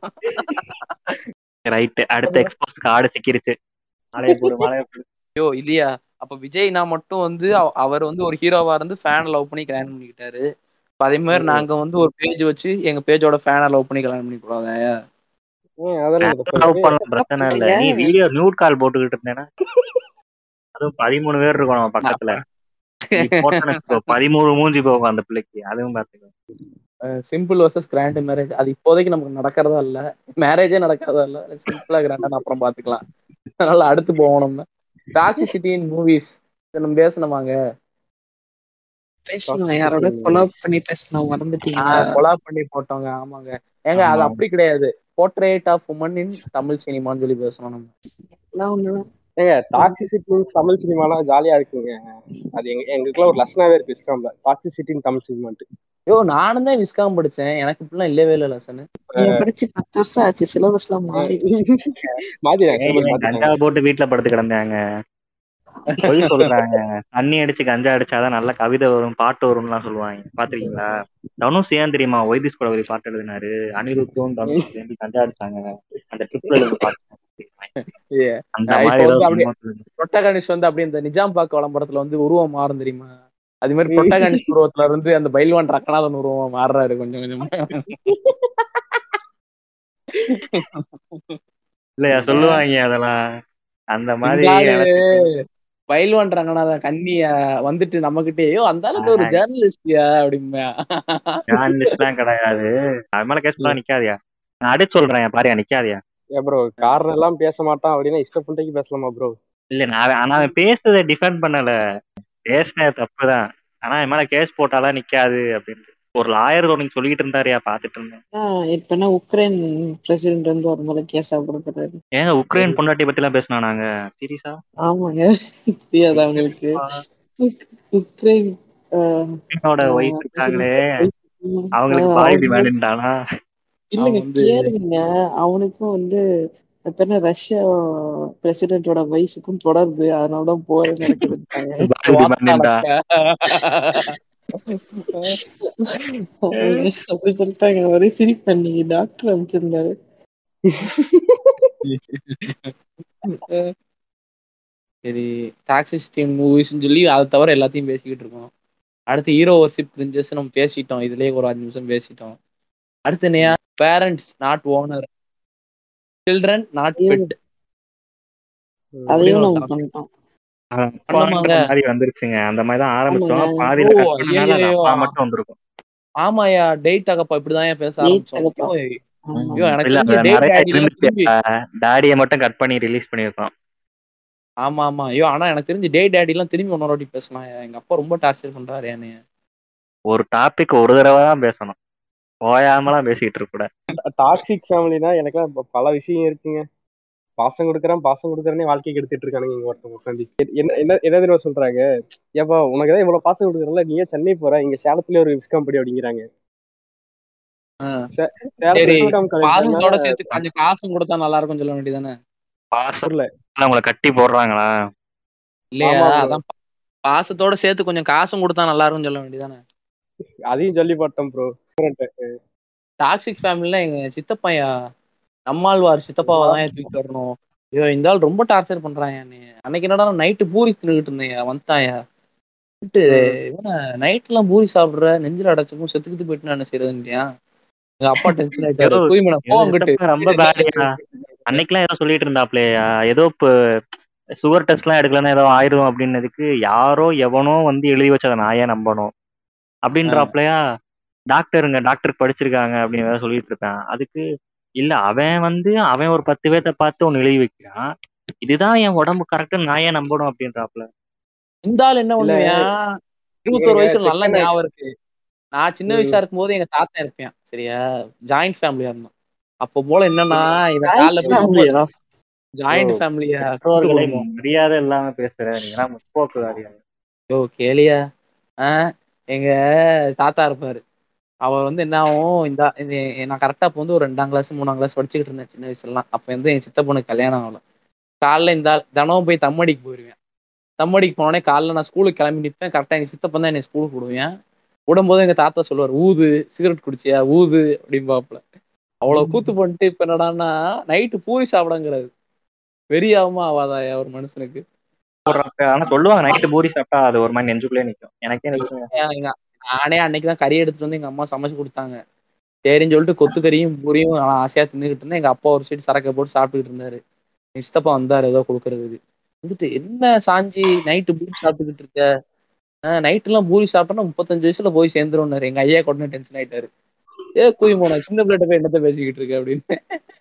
Speaker 3: ரைட் அடுத்த எக்ஸ்போஸ் கார்டு சிக்கிருச்சு மலையை போடு மலையை போடு
Speaker 1: ஐயோ இல்லையா அப்ப விஜய் நான் மட்டும் வந்து அவ- அவர் வந்து ஒரு ஹீரோவா இருந்து ஃபேன் லவ் பண்ணி கல்யாணம் பண்ணிக்கிட்டாரு இப்ப அதே மாதிரி நாங்க வந்து ஒரு பேஜ் வச்சு எங்க பேஜோட ஃபேனை லவ் பண்ணி கல்யாணம் பண்ணி கூடாது
Speaker 2: ஏன் அதெல்லாம் தப்பு
Speaker 3: லவ்
Speaker 2: இருக்கு.
Speaker 3: பண்ண பிரச்சனை இல்ல நீ வீடியோ மியூட் கால் போட்டுக்கிட்டு இருந்தேன்னா அதுவும் பதிமூணு பேர் இருக்கும் நம்ம பக்கத்துல நீ போட்டேன்னு வச்சுக்கோ, பதிமூணு மூஞ்சி போகும் அந்த பிள்ளைக்கு அதுவும் பாத்துக்கோ
Speaker 1: சிம்பிள் வர்சஸ் கிராண்ட் மேரேஜ் அது இப்போதைக்கு நமக்கு நடக்கிறதா இல்ல மேரேஜே நடக்கிறதா இல்ல சிம்பிளா கிராண்டா அப்புறம் பாத்துக்கலாம் அதனால அடுத்து போவோம் நம்ம டாக்ஸிசிட்டி இன் மூவிஸ் நம்ம பேசணுமாங்க
Speaker 4: பேசலாம் யாரோட கொலாப் பண்ணி பேசலாம் மறந்துட்டீங்களா
Speaker 1: கொலாப் பண்ணி போட்டோங்க ஆமாங்க ஏங்க அது
Speaker 3: ஆமா.
Speaker 1: அப்படி கிடையாது portrait of woman in Tamil சினிமான்னு சொல்லி பேசணும் நம்ம
Speaker 4: எல்லாம் ஒண்ணுதான்
Speaker 2: ஏங்க டாக்ஸிசிட்டி மீன்ஸ் தமிழ் சினிமாலாம் ஜாலியா இருக்குங்க அது எங்க எங்களுக்குலாம் ஒரு லெசனாவே இருக்கு இஸ்லாம்ல டாக்ஸிசிட்டின் தமிழ் சினிமான்ட்டு
Speaker 1: ஐயோ நானும் தான் விஸ்காம் படிச்சேன் எனக்கு இப்படிலாம் இல்லவே இல்லை லெசன்
Speaker 4: நீங்க படிச்சு பத்து வருஷம் ஆச்சு சிலபஸ் எல்லாம் மாறி
Speaker 2: மாத்திடுறாங்க
Speaker 3: ஏய்,
Speaker 2: syllabus
Speaker 3: இவன்
Speaker 2: மாத்திட்டாங்க.
Speaker 3: கஞ்சா போட்டு வீட்டுல படுத்து கிடந்தாங்க பொய் சொல்றாங்க தண்ணி அடிச்சு கஞ்சா அடிச்சாதான் நல்ல கவிதை வரும் பாட்டு வரும்லாம் சொல்லுவாங்க பாத்திருக்கீங்களா தனுஷ் ஏன் தெரியுமா ஒய்திஸ் கூட ஒரு பாட்டு எழுதினாரு அனிருத்தும் தனுஷ் சேர்ந்து கஞ்சா அடிச்சாங்க அந்த ட்ரிப்ல எழுதி பாட்டு அந்த
Speaker 1: இப்போ
Speaker 3: மாதிரி
Speaker 1: வந்து
Speaker 3: ஏதோ
Speaker 1: அப்படியே-
Speaker 3: சும்மா சொல்லுங்க.
Speaker 1: புரோட்டகனிஸ்ட் வந்து அப்படியே இந்த நிஜாம் பாக்க விளம்பரத்துல வந்து உருவம் மாறும் தெரியுமா அது மாதிரி புரோட்டாகானிஸ்ட் உருவத்துல இருந்து அந்த பைல்வான் ரக்கநாதன் உருவம் மாறுறாரு கொஞ்சம் கொஞ்சமா
Speaker 3: இல்லையா சொல்லுவாங்க அதெல்லாம் அந்த மாதிரி
Speaker 1: இந்த ஆளு
Speaker 3: எனக்கு-
Speaker 1: பைல்வான் ரங்கநாதன் கண்ணிய வந்துட்டு நம்ம கிட்டே ஐயோ அந்த ஆளுக்கு ஒரு ஜேர்னலிஸ்டியா அப்படிம்பா
Speaker 3: ஜேர்னலிஸ்ட்லாம் கிடையாது அது மேல கேஸ் பண்ணா நிக்காதியா நான் அடிச்சு சொல்றேன் பாரியா நிக்காதியா
Speaker 2: ஏ ப்ரோ காரணம் எல்லாம் பேச மாட்டான் அப்படின்னா இஷ்டப்பண்டைக்கு பேசலாமா ப்ரோ
Speaker 3: இல்ல நான் அவன்- ஆனா அவன் பேசுறத டிஃபெண்ட் பண்ணல பேசினது தப்புதான் ஆனா என் மேல கேஸ் போட்டாலாம் நிக்காது அப்படின்னு ஒரு லாயர் உனக்கு சொல்லிட்டு இருந்தாருயா பாத்துட்டு இருந்தேன்
Speaker 4: ஆஹ் இப்ப உக்ரைன் பிரசிடென்ட் வந்து ஒரு மேல கேஸ் சாப்பிடப்படுறாரு
Speaker 3: ஏங்க உக்ரைன் பொண்டாட்டி பத்தி எல்லாம் பேசினா நாங்க சீரியஸா
Speaker 4: ஆமாங்க தெரியாது அவங்களுக்கு உக்- உக்ரைன் ஆஹ்,
Speaker 3: உக்ரைனோட
Speaker 4: ஆஹ்,
Speaker 3: ஒய்ஃப் இருக்காங்களே
Speaker 4: ஆஹ்,
Speaker 3: அவங்களுக்கு பாடி
Speaker 4: அவங்களுக்கு-
Speaker 3: டிமாண்டானா
Speaker 4: இல்லங்க
Speaker 1: அவன் வந்து-
Speaker 4: கேளுங்க அவனுக்கும் வந்து இப்ப என்ன ரஷ்யா பிரசிடென்டோட வயசுக்கும் தொடர்பு அதனாலதான் போர் நடக்குதுட்டாங்க
Speaker 3: பாடி டிமாண்டா
Speaker 4: அப்படி சொல்லிட்டாங்க ஒரே சிரிப்பு பண்ணி டாக்டர் அமைச்சிருந்தாரு
Speaker 1: சரி டாக்ஸிஸ் டீம் மூவிஸ்னு சொல்லி அதை தவிர எல்லாத்தையும் பேசிக்கிட்டு இருக்கோம் அடுத்து ஹீரோ ஒர்ஷிப் பிரிஞ்சஸ் நம்ம பேசிட்டோம் இதுலயே ஒரு அஞ்சு நிமிஷம் பேசிட்டோம் அடுத்து என்னையா parents not owner children not pet
Speaker 4: அதையும்
Speaker 1: அப்படின்னு
Speaker 4: நம்ம
Speaker 1: ஒரு
Speaker 4: பண்ணிட்டோம்
Speaker 1: பண்ணமாங்க.
Speaker 3: மாதிரி வந்துருச்சுங்க அந்த மாதிரி தான் ஆரம்பிச்சோம்
Speaker 4: ஆமாங்க.
Speaker 3: பாதியில
Speaker 1: ஓ,
Speaker 3: cut பண்ணனால அது
Speaker 1: ஐயையோ.
Speaker 3: அப்பா மட்டும் வந்திருக்கும்
Speaker 1: ஆமாயா டேட் தகப்பா இப்படிதான் பேச
Speaker 4: Date
Speaker 1: ஆரம்பிச்சோம்
Speaker 4: தகப்பா.
Speaker 1: ஐயோ,
Speaker 4: ஆமா.
Speaker 1: ஐயோ, எனக்கு
Speaker 3: இல்ல
Speaker 1: தெரிஞ்சு
Speaker 3: அது
Speaker 1: டேட்
Speaker 3: நிறைய
Speaker 1: டேடிலாம்
Speaker 3: இருந்துச்சு
Speaker 1: திரும்பி
Speaker 3: டாடியை மட்டும் கட் பண்ணி ரிலீஸ் பண்ணியிருக்கோம்
Speaker 1: ஆமா ஆமா ஐயோ ஆனா எனக்கு தெரிஞ்சு டே டேடி எல்லாம் திரும்பி இன்னொரு வாட்டி பேசலாம் எங்க அப்பா ரொம்ப டார்ச்சர் பண்றாரு என்னைய
Speaker 3: ஒரு டாபிக் ஒரு தடவை தான் பேசணும் ஓயாமலாம் பேசிட்டு இருக்க கூட
Speaker 2: டாக்ஸிக் ஃபேமிலினா எனக்குலாம் இப்ப பல விஷயம் இருக்குங்க பாசம் கொடுக்குறேன் பாசம் கொடுக்குறேனே வாழ்க்கைக்கு எடுத்துட்டு இருக்கானுங்க இங்க ஒருத்தவங்க உட்காந்து என்ன என்ன என்ன தெரியுமா சொல்றாங்க ஏப்பா உனக்கு தான் இவ்வளவு பாசம் கொடுக்குறல நீ ஏன் சென்னை போற இங்க சேலத்துல ஒரு விஸ்காம் படி அப்படிங்கிறாங்க
Speaker 1: ஆ.
Speaker 2: சேலத்துல
Speaker 1: சரி
Speaker 2: விஸ்காம்
Speaker 1: பாசத்தோட
Speaker 2: காலேஜ்
Speaker 1: சேர்த்து கொஞ்சம் காசும் கொடுத்தா நல்லா இருக்கும் சொல்ல வேண்டியதானே
Speaker 3: பாசம்
Speaker 2: புரியல.
Speaker 3: உங்களை கட்டி போடுறாங்களா
Speaker 1: இல்லையா
Speaker 2: ஆமா bro.
Speaker 1: அதான் பா- பாசத்தோட சேர்த்து கொஞ்சம் காசும் கொடுத்தா நல்லா இருக்கும்னு சொல்ல வேண்டியதானே
Speaker 2: அதையும் சொல்லி பார்த்தோம் ப்ரோ
Speaker 1: டாக்ஸிக் ஃபேமிலில எங்க சித்தப்பையா நம்மாழ்வார் சித்தப்பாவை தான் தூக்கிட்டு வரணும் ஐயோ இந்த ஆள் ரொம்ப டார்ச்சர் பண்றான் என்னைய அன்னைக்கு என்னடா நைட்டு பூரி தின்னுகிட்டு இருந்தேன் வந்துட்டாயா இவன நைட் எல்லாம் பூரி சாப்பிடுற நெஞ்சில அடைச்சுக்கும் செத்துக்கிட்டு போயிட்டு நான் என்ன செய்யறதுன்றியா எங்க அப்பா டென்ஷன் ஆயிட்டாரு
Speaker 3: ஏதோ-
Speaker 1: தூய்மனை போ
Speaker 3: ஏதோ
Speaker 1: அங்கிட்டு
Speaker 3: சித்தப்பா ரொம்ப பேடியா அன்னைக்கெல்லாம் ஏதோ சொல்லிட்டு இருந்தாப்லையா ஏதோ இப்போ சுகர் டெஸ்ட் எல்லாம் எடுக்கலன்னா ஏதோ ஆயிரும் அப்படின்னதுக்கு யாரோ எவனோ வந்து எழுதி வச்சதை நான் ஏன் நம்பணும் அப்படின்றாப்லையா டாக்டருங்க டாக்டர் படிச்சிருக்காங்க அப்படின்னு ஏதோ சொல்லிட்டு இருப்பேன் அதுக்கு இல்ல அவன் வந்து அவன் ஒரு பத்து பேர்த்த பார்த்து ஒன்னு எழுதி வைக்கிறான் இதுதான் என் உடம்பு கரெக்ட் நான் ஏன் நம்பணும் அப்படின்றாப்ல
Speaker 1: இந்த ஆள் என்ன
Speaker 2: இல்ல,
Speaker 1: பண்ணுவேன் இருபத்தோரு
Speaker 2: ஏங்க,
Speaker 1: வயசுல நல்ல
Speaker 2: செகண்ட்
Speaker 1: ஞாபகம் இருக்கு நான் சின்ன
Speaker 2: ம்.
Speaker 1: வயசா இருக்கும்போது எங்க தாத்தா இருப்பேன் சரியா ஜாயிண்ட் ஃபேமிலியா இருந்தோம் அப்போ போல என்னன்னா இவன் காலைல
Speaker 4: ஃபேமிலியா?
Speaker 1: ஜாயிண்ட்
Speaker 2: ஓ.
Speaker 1: ஃபேமிலியா
Speaker 3: பெற்றோர்களை மரியாதை இல்லாம பேசுற நீங்க முற்போக்குவாதியா
Speaker 1: யோ கேளியா ஆ எங்க தாத்தா இருப்பாரு அவர் வந்து என்ன ஆகும் இந்த இந்த- நான் கரெக்டா அப்போ வந்து ஒரு ரெண்டாம் கிளாஸ் மூணாம் கிளாஸ் படிச்சுக்கிட்டு இருந்தேன் சின்ன வயசுலாம் அப்ப வந்து என் சித்த பொண்ணுக்கு கல்யாணம் ஆகல காலைல இந்த ஆள் தினமும் போய் தம்மடிக்கு போயிருவேன் தம்மடிக்கு போனோடனே காலைல நான் ஸ்கூலுக்கு கிளம்பி நிற்பேன் கரெக்டா எங்க சித்தப்பன் தான் என்னை ஸ்கூலுக்கு விடுவேன் விடும்போது எங்க தாத்தா சொல்லுவார் ஊது சிகரெட் குடிச்சியா ஊது அப்படிம்பாப்புல அவ்வளவு கூத்து பண்ணிட்டு இப்ப என்னடான்னா நைட்டு பூரி சாப்பிடங்கிறது வெறியாவமா ஆவாதாயா ஒரு மனுஷனுக்கு
Speaker 3: ஆனா சொல்லுவாங்க நைட்டு பூரி சாப்பிட்டா அது ஒரு மாதிரி நெஞ்சுக்குள்ளே நிக்கும் எனக்கே நிக்கும்
Speaker 1: ஏன் எங்க நானே அன்னைக்கு தான் கறி எடுத்துட்டு வந்து எங்க அம்மா சமைச்சு கொடுத்தாங்க சரின்னு சொல்லிட்டு கொத்து கறியும் பூரியும் நான் ஆசையா தின்னுகிட்டு இருந்தேன் எங்க அப்பா ஒரு சைடு சரக்கை போட்டு சாப்பிட்டுக்கிட்டு இருந்தாரு எங்க சித்தப்பா வந்தாரு ஏதோ கொடுக்கறதுக்கு வந்துட்டு என்ன சாஞ்சி நைட்டு பூரி சாப்பிட்டுக்கிட்டு இருக்க நைட் எல்லாம் பூரி சாப்பிட்டோம்னா முப்பத்தஞ்சு வயசுல போய் சேர்ந்துரும்னாரு எங்க ஐயா கொண்டு டென்ஷன் ஆயிட்டாரு ஏ கூய் போன சின்ன பிள்ளைகிட்ட போய் என்னத்த பேசிக்கிட்டு இருக்க அப்படின்னு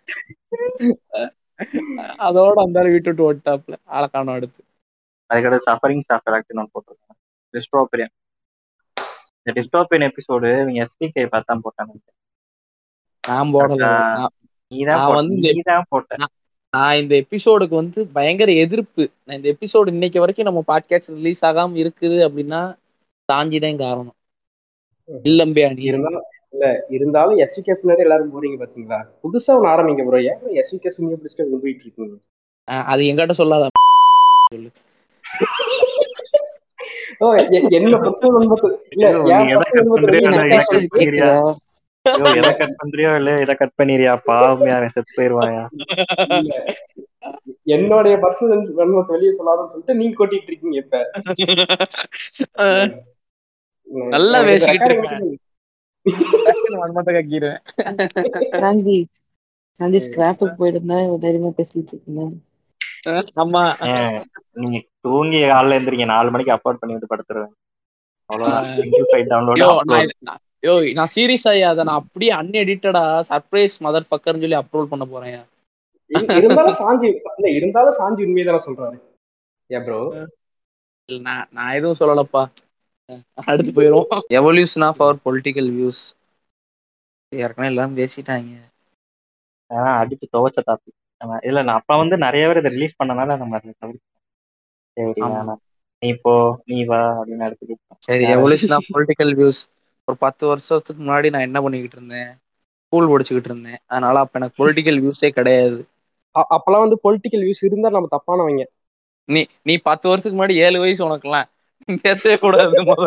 Speaker 1: அதோட அந்த வீட்டு விட்டு ஓட்டாப்ல ஆளக்கானம் அடுத்து
Speaker 3: அதுக்கடுத்து சஃபரிங் ஸ்டாஃப் எலக்ட் நான் போட்டிருக்கேன் டிஸ்ட்ரோபியன் இந்த டிஸ்ட்ரோபியன் எபிசோடு இவங்க எஸ்பிகே பார்த்தா போட்டாங்க
Speaker 1: நான் போடல நான்
Speaker 3: நீதான்
Speaker 1: நான்
Speaker 3: போட்ட
Speaker 1: வந்து இந்த-
Speaker 3: நீதான் போட்ட
Speaker 1: நான் இந்த எபிசோடுக்கு வந்து பயங்கர எதிர்ப்பு நான் இந்த எபிசோடு இன்னைக்கு வரைக்கும் நம்ம பாட்காஸ்ட் ரிலீஸ் ஆகாம இருக்குது அப்படின்னா தாஞ்சி தான் காரணம் இல்லம்பே அணி
Speaker 2: இருந்தாலும் இல்ல இருந்தாலும் எஸ்விகே பின்னாடி எல்லாரும் போறீங்க பாத்தீங்களா புதுசா ஒன்று ஆரம்பிங்க ப்ரோ ஏன் எஸ்விகே சுங்க பிடிச்சிட்டு கொண்டு போயிட்டு இருக்கீங்க
Speaker 1: அஹ் அது எங்கிட்ட சொல்லாத
Speaker 2: ஓ எ- என்ன பத்து ஒன்பது இல்ல
Speaker 3: ஐயோ,
Speaker 2: என்
Speaker 3: நீ எதை
Speaker 2: பத்து
Speaker 3: cut
Speaker 2: ஒன்பது
Speaker 3: பண்றியோ
Speaker 2: ரெண்டு
Speaker 3: இல்ல,
Speaker 2: நான்
Speaker 3: இதை
Speaker 2: கேட்கறேன்.
Speaker 3: cut பண்ணிரியா? ஐயோ, எதை கட் பண்றியோ இல்ல இதை கட் பண்ணிரியா பாவம் அவன் செத்து போயிருவாயா
Speaker 2: இல்ல. என்னுடைய பர்சனல் வன்மத்தை வெளியே சொல்லாதன்னு சொல்லிட்டு நீங்க கொட்டிட்டு இருக்கீங்க இப்ப
Speaker 1: நல்லா
Speaker 2: எனக்கு இந்த
Speaker 1: பேசிக்கிட்டு
Speaker 2: recording
Speaker 1: இருக்கேன்
Speaker 2: மட்டும்
Speaker 1: டக்குன்னு மண்மத்தை கக்கிடுவேன்
Speaker 4: சாந்தி சாந்தி ஸ்கிராப்புக்கு போயிருந்தா தைரியமா பேசிட்டு இருக்கேன்
Speaker 1: ஆமா
Speaker 3: ஏன், நீங்க தூங்கி காலைல எந்திரிங்க நாலு மணிக்கு அப்லோட் பண்ணி விட்டு படுத்துருவேன் அவ்வளவுதான் சிங்கிள் ஃபைல் டவுன்லோட்
Speaker 1: யோ நான்
Speaker 3: அப்லோட்
Speaker 1: இது- நான்- யோ நான் சீரியஸ் ஆகி அதை நான் அப்படியே அன்எடிட்டடா சர்ப்ரைஸ் மதர் ஃபக்கர்னு சொல்லி அப்லோட் பண்ண போறேன்
Speaker 2: இரு- இருந்தாலும் சாஞ்சி இல்ல இருந்தாலும் சாஞ்சி உண்மையை தானே சொல்றாரு ஏன் ப்ரோ
Speaker 1: இல்ல, நான் நான் எதுவும் சொல்லலப்பா அடுத்து போயிரும் evolution of our political views ஏற்கனவே எல்லாம் பேசிட்டாங்க
Speaker 3: அடிச்சு துவைச்ச டாபிக் இல்ல நான் அப்ப வந்து நிறைய பேர் இதை ரிலீஸ் பண்ணனால நம்ம அதை தவிர்த்தோம் சரி
Speaker 1: ஆமா.
Speaker 3: வேணாம் நீ போ நீ வா அப்படின்னு எடுத்துக்கிட்டோம்
Speaker 1: சரி
Speaker 3: வேற
Speaker 1: எவல்யூஷன் ஆஃப் பொலிட்டிக்கல் வியூஸ் ஒரு பத்து வருஷத்துக்கு முன்னாடி நான் என்ன பண்ணிக்கிட்டு இருந்தேன் ஸ்கூல் படிச்சுக்கிட்டு இருந்தேன் அதனால அப்ப எனக்கு பொலிட்டிக்கல் வியூஸே கிடையாது
Speaker 2: அ- அப்பெல்லாம் வந்து பொலிட்டிக்கல் வியூஸ் இருந்தா நம்ம தப்பானவங்க
Speaker 1: நீ நீ பத்து வருஷத்துக்கு முன்னாடி ஏழு வயசு உனக்குலாம் நீ பேசவே கூடாது முத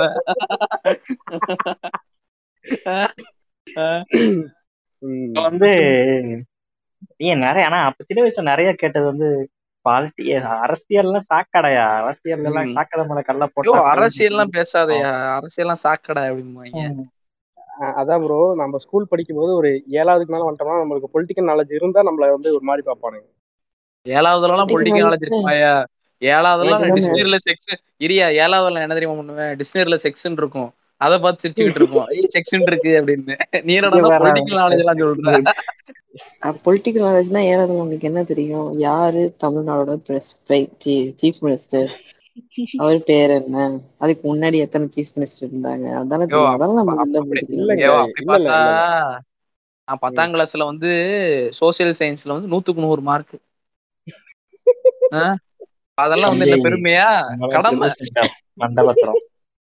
Speaker 2: ம்.
Speaker 3: இப்ப வந்து ஏன் நிறைய ஆனா அப்ப சின்ன வயசுல நிறைய கேட்டது வந்து பாலிட்டி அரசியல்லாம் சாக்கடையா அரசியல் எல்லாம்
Speaker 1: ம்.
Speaker 3: சாக்கடை மேல கல்ல
Speaker 1: ஐயோ
Speaker 3: போட்டா
Speaker 1: அரசியல்லாம் பேசாதயா அரசியல்லாம் சாக்கடா அப்படிம்பாங்க
Speaker 2: அ- அதான் ப்ரோ நம்ம ஸ்கூல் படிக்கும் போது ஒரு ஏழாவதுக்கு மேல வந்துட்டோம்னா நம்மளுக்கு பொலிட்டிக்கல் நாலேஜ் இருந்தா நம்மள வந்து ஒரு மாதிரி பார்ப்பானுங்க
Speaker 1: ஏழாவதுல எல்லாம்
Speaker 4: Political
Speaker 1: பொலிட்டிக்கல் நாலேஜ்
Speaker 4: knowledge
Speaker 1: இருக்குமாயா ஏழாவதுல நான்
Speaker 4: ஏகப்பட்ட-
Speaker 1: டிஸ்னரியில செக்ஸ் இரியா ஏழாவதுல நான் என்ன தெரியுமா பண்ணுவேன் டிஸ்னரியில செக்ஸ்ன்னு இருக்கும் அதை பார்த்து சிரிச்சுக்கிட்டு இருப்போம் ஏய் செக்ஸ்ன்னு இருக்கு அப்படின்னு நீ என்னடா
Speaker 3: இங்க வேற-
Speaker 1: பொலிட்டிக்கல் நாலேஜ் எல்லாம் சொல்ற
Speaker 4: பொலிட்டிக்கல் நாலேஜ்னா ஏறாது உங்களுக்கு என்ன தெரியும் யாரு தமிழ்நாடோட பிரஸ் சீஃப் மினிஸ்டர் அவர் பேர் என்ன அதுக்கு முன்னாடி எத்தனை சீஃப் மினிஸ்டர் இருந்தாங்க அதானே
Speaker 1: யோ,
Speaker 4: தெரியும் அதெல்லாம் நம்ம
Speaker 1: அப்ப-
Speaker 4: இந்த
Speaker 1: அப்படி-
Speaker 4: political
Speaker 2: இல்லைங்க.
Speaker 1: ஏவா அப்படி
Speaker 2: இல்ல, இல்ல,
Speaker 1: பார்த்தா
Speaker 2: இல்ல,
Speaker 1: நான் பத்தாம் கிளாஸ்ல வந்து சோசியல் சயின்ஸ்ல வந்து நூத்துக்கு நூறு மார்க் அதெல்லாம் வந்து என்ன
Speaker 3: தம்பி,
Speaker 1: பெருமையா கடமை
Speaker 3: மண்டபத்திரம்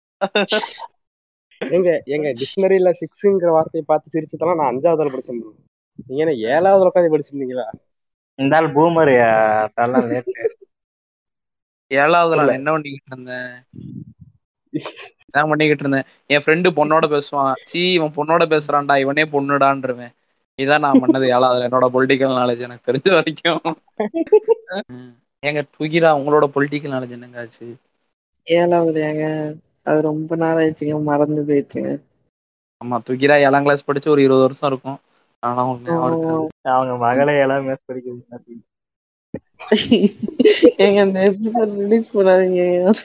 Speaker 2: எங்க எங்க டிக்ஷனரியில சிக்ஸ்ங்கிற வார்த்தையை பார்த்து சிரிச்சதெல்லாம் நான் அஞ்சாவதுல படிச்சேன் bro. நீங்க என்ன ஏழாவதுல உட்காந்து படிச்சிருந்தீங்களா
Speaker 3: இந்த ஆள் பூமர் அதெல்லாம் லேட்
Speaker 1: ஏழாவதுல
Speaker 2: இல்ல.
Speaker 1: நான் என்ன பண்ணிக்கிட்டு இருந்தேன் என்ன பண்ணிக்கிட்டு இருந்தேன் என் ஃப்ரெண்டு பொண்ணோட பேசுவான் சீ இவன் பொண்ணோட பேசுறான்டா இவனே பொண்ணுடான்ருவேன் இதான் நான் பண்ணது ஏழாவதுல என்னோட பொலிட்டிக்கல் நாலேஜ் எனக்கு தெரிஞ்ச வரைக்கும் ம். ஏங்க டுகிரா உங்களோட பொலிட்டிக்கல் நாலேஜ் என்னங்க ஆச்சு
Speaker 4: ஏழாவதுலையாங்க அது ரொம்ப நாள் ஆயிடுச்சுங்க மறந்து போயிடுச்சுங்க
Speaker 1: ஆமா துகிரா ஏழாம் கிளாஸ் படிச்சு ஒரு இருபது வருஷம் இருக்கும் ஆனா உங்களுக்கு ஞாபகம் இருக்காது.
Speaker 3: அவங்க மகளே எல்லாம் மேட்ச் படிக்கிறது
Speaker 4: ஏங்க அந்த எபிசோட் ரிலீஸ் பண்ணாதீங்க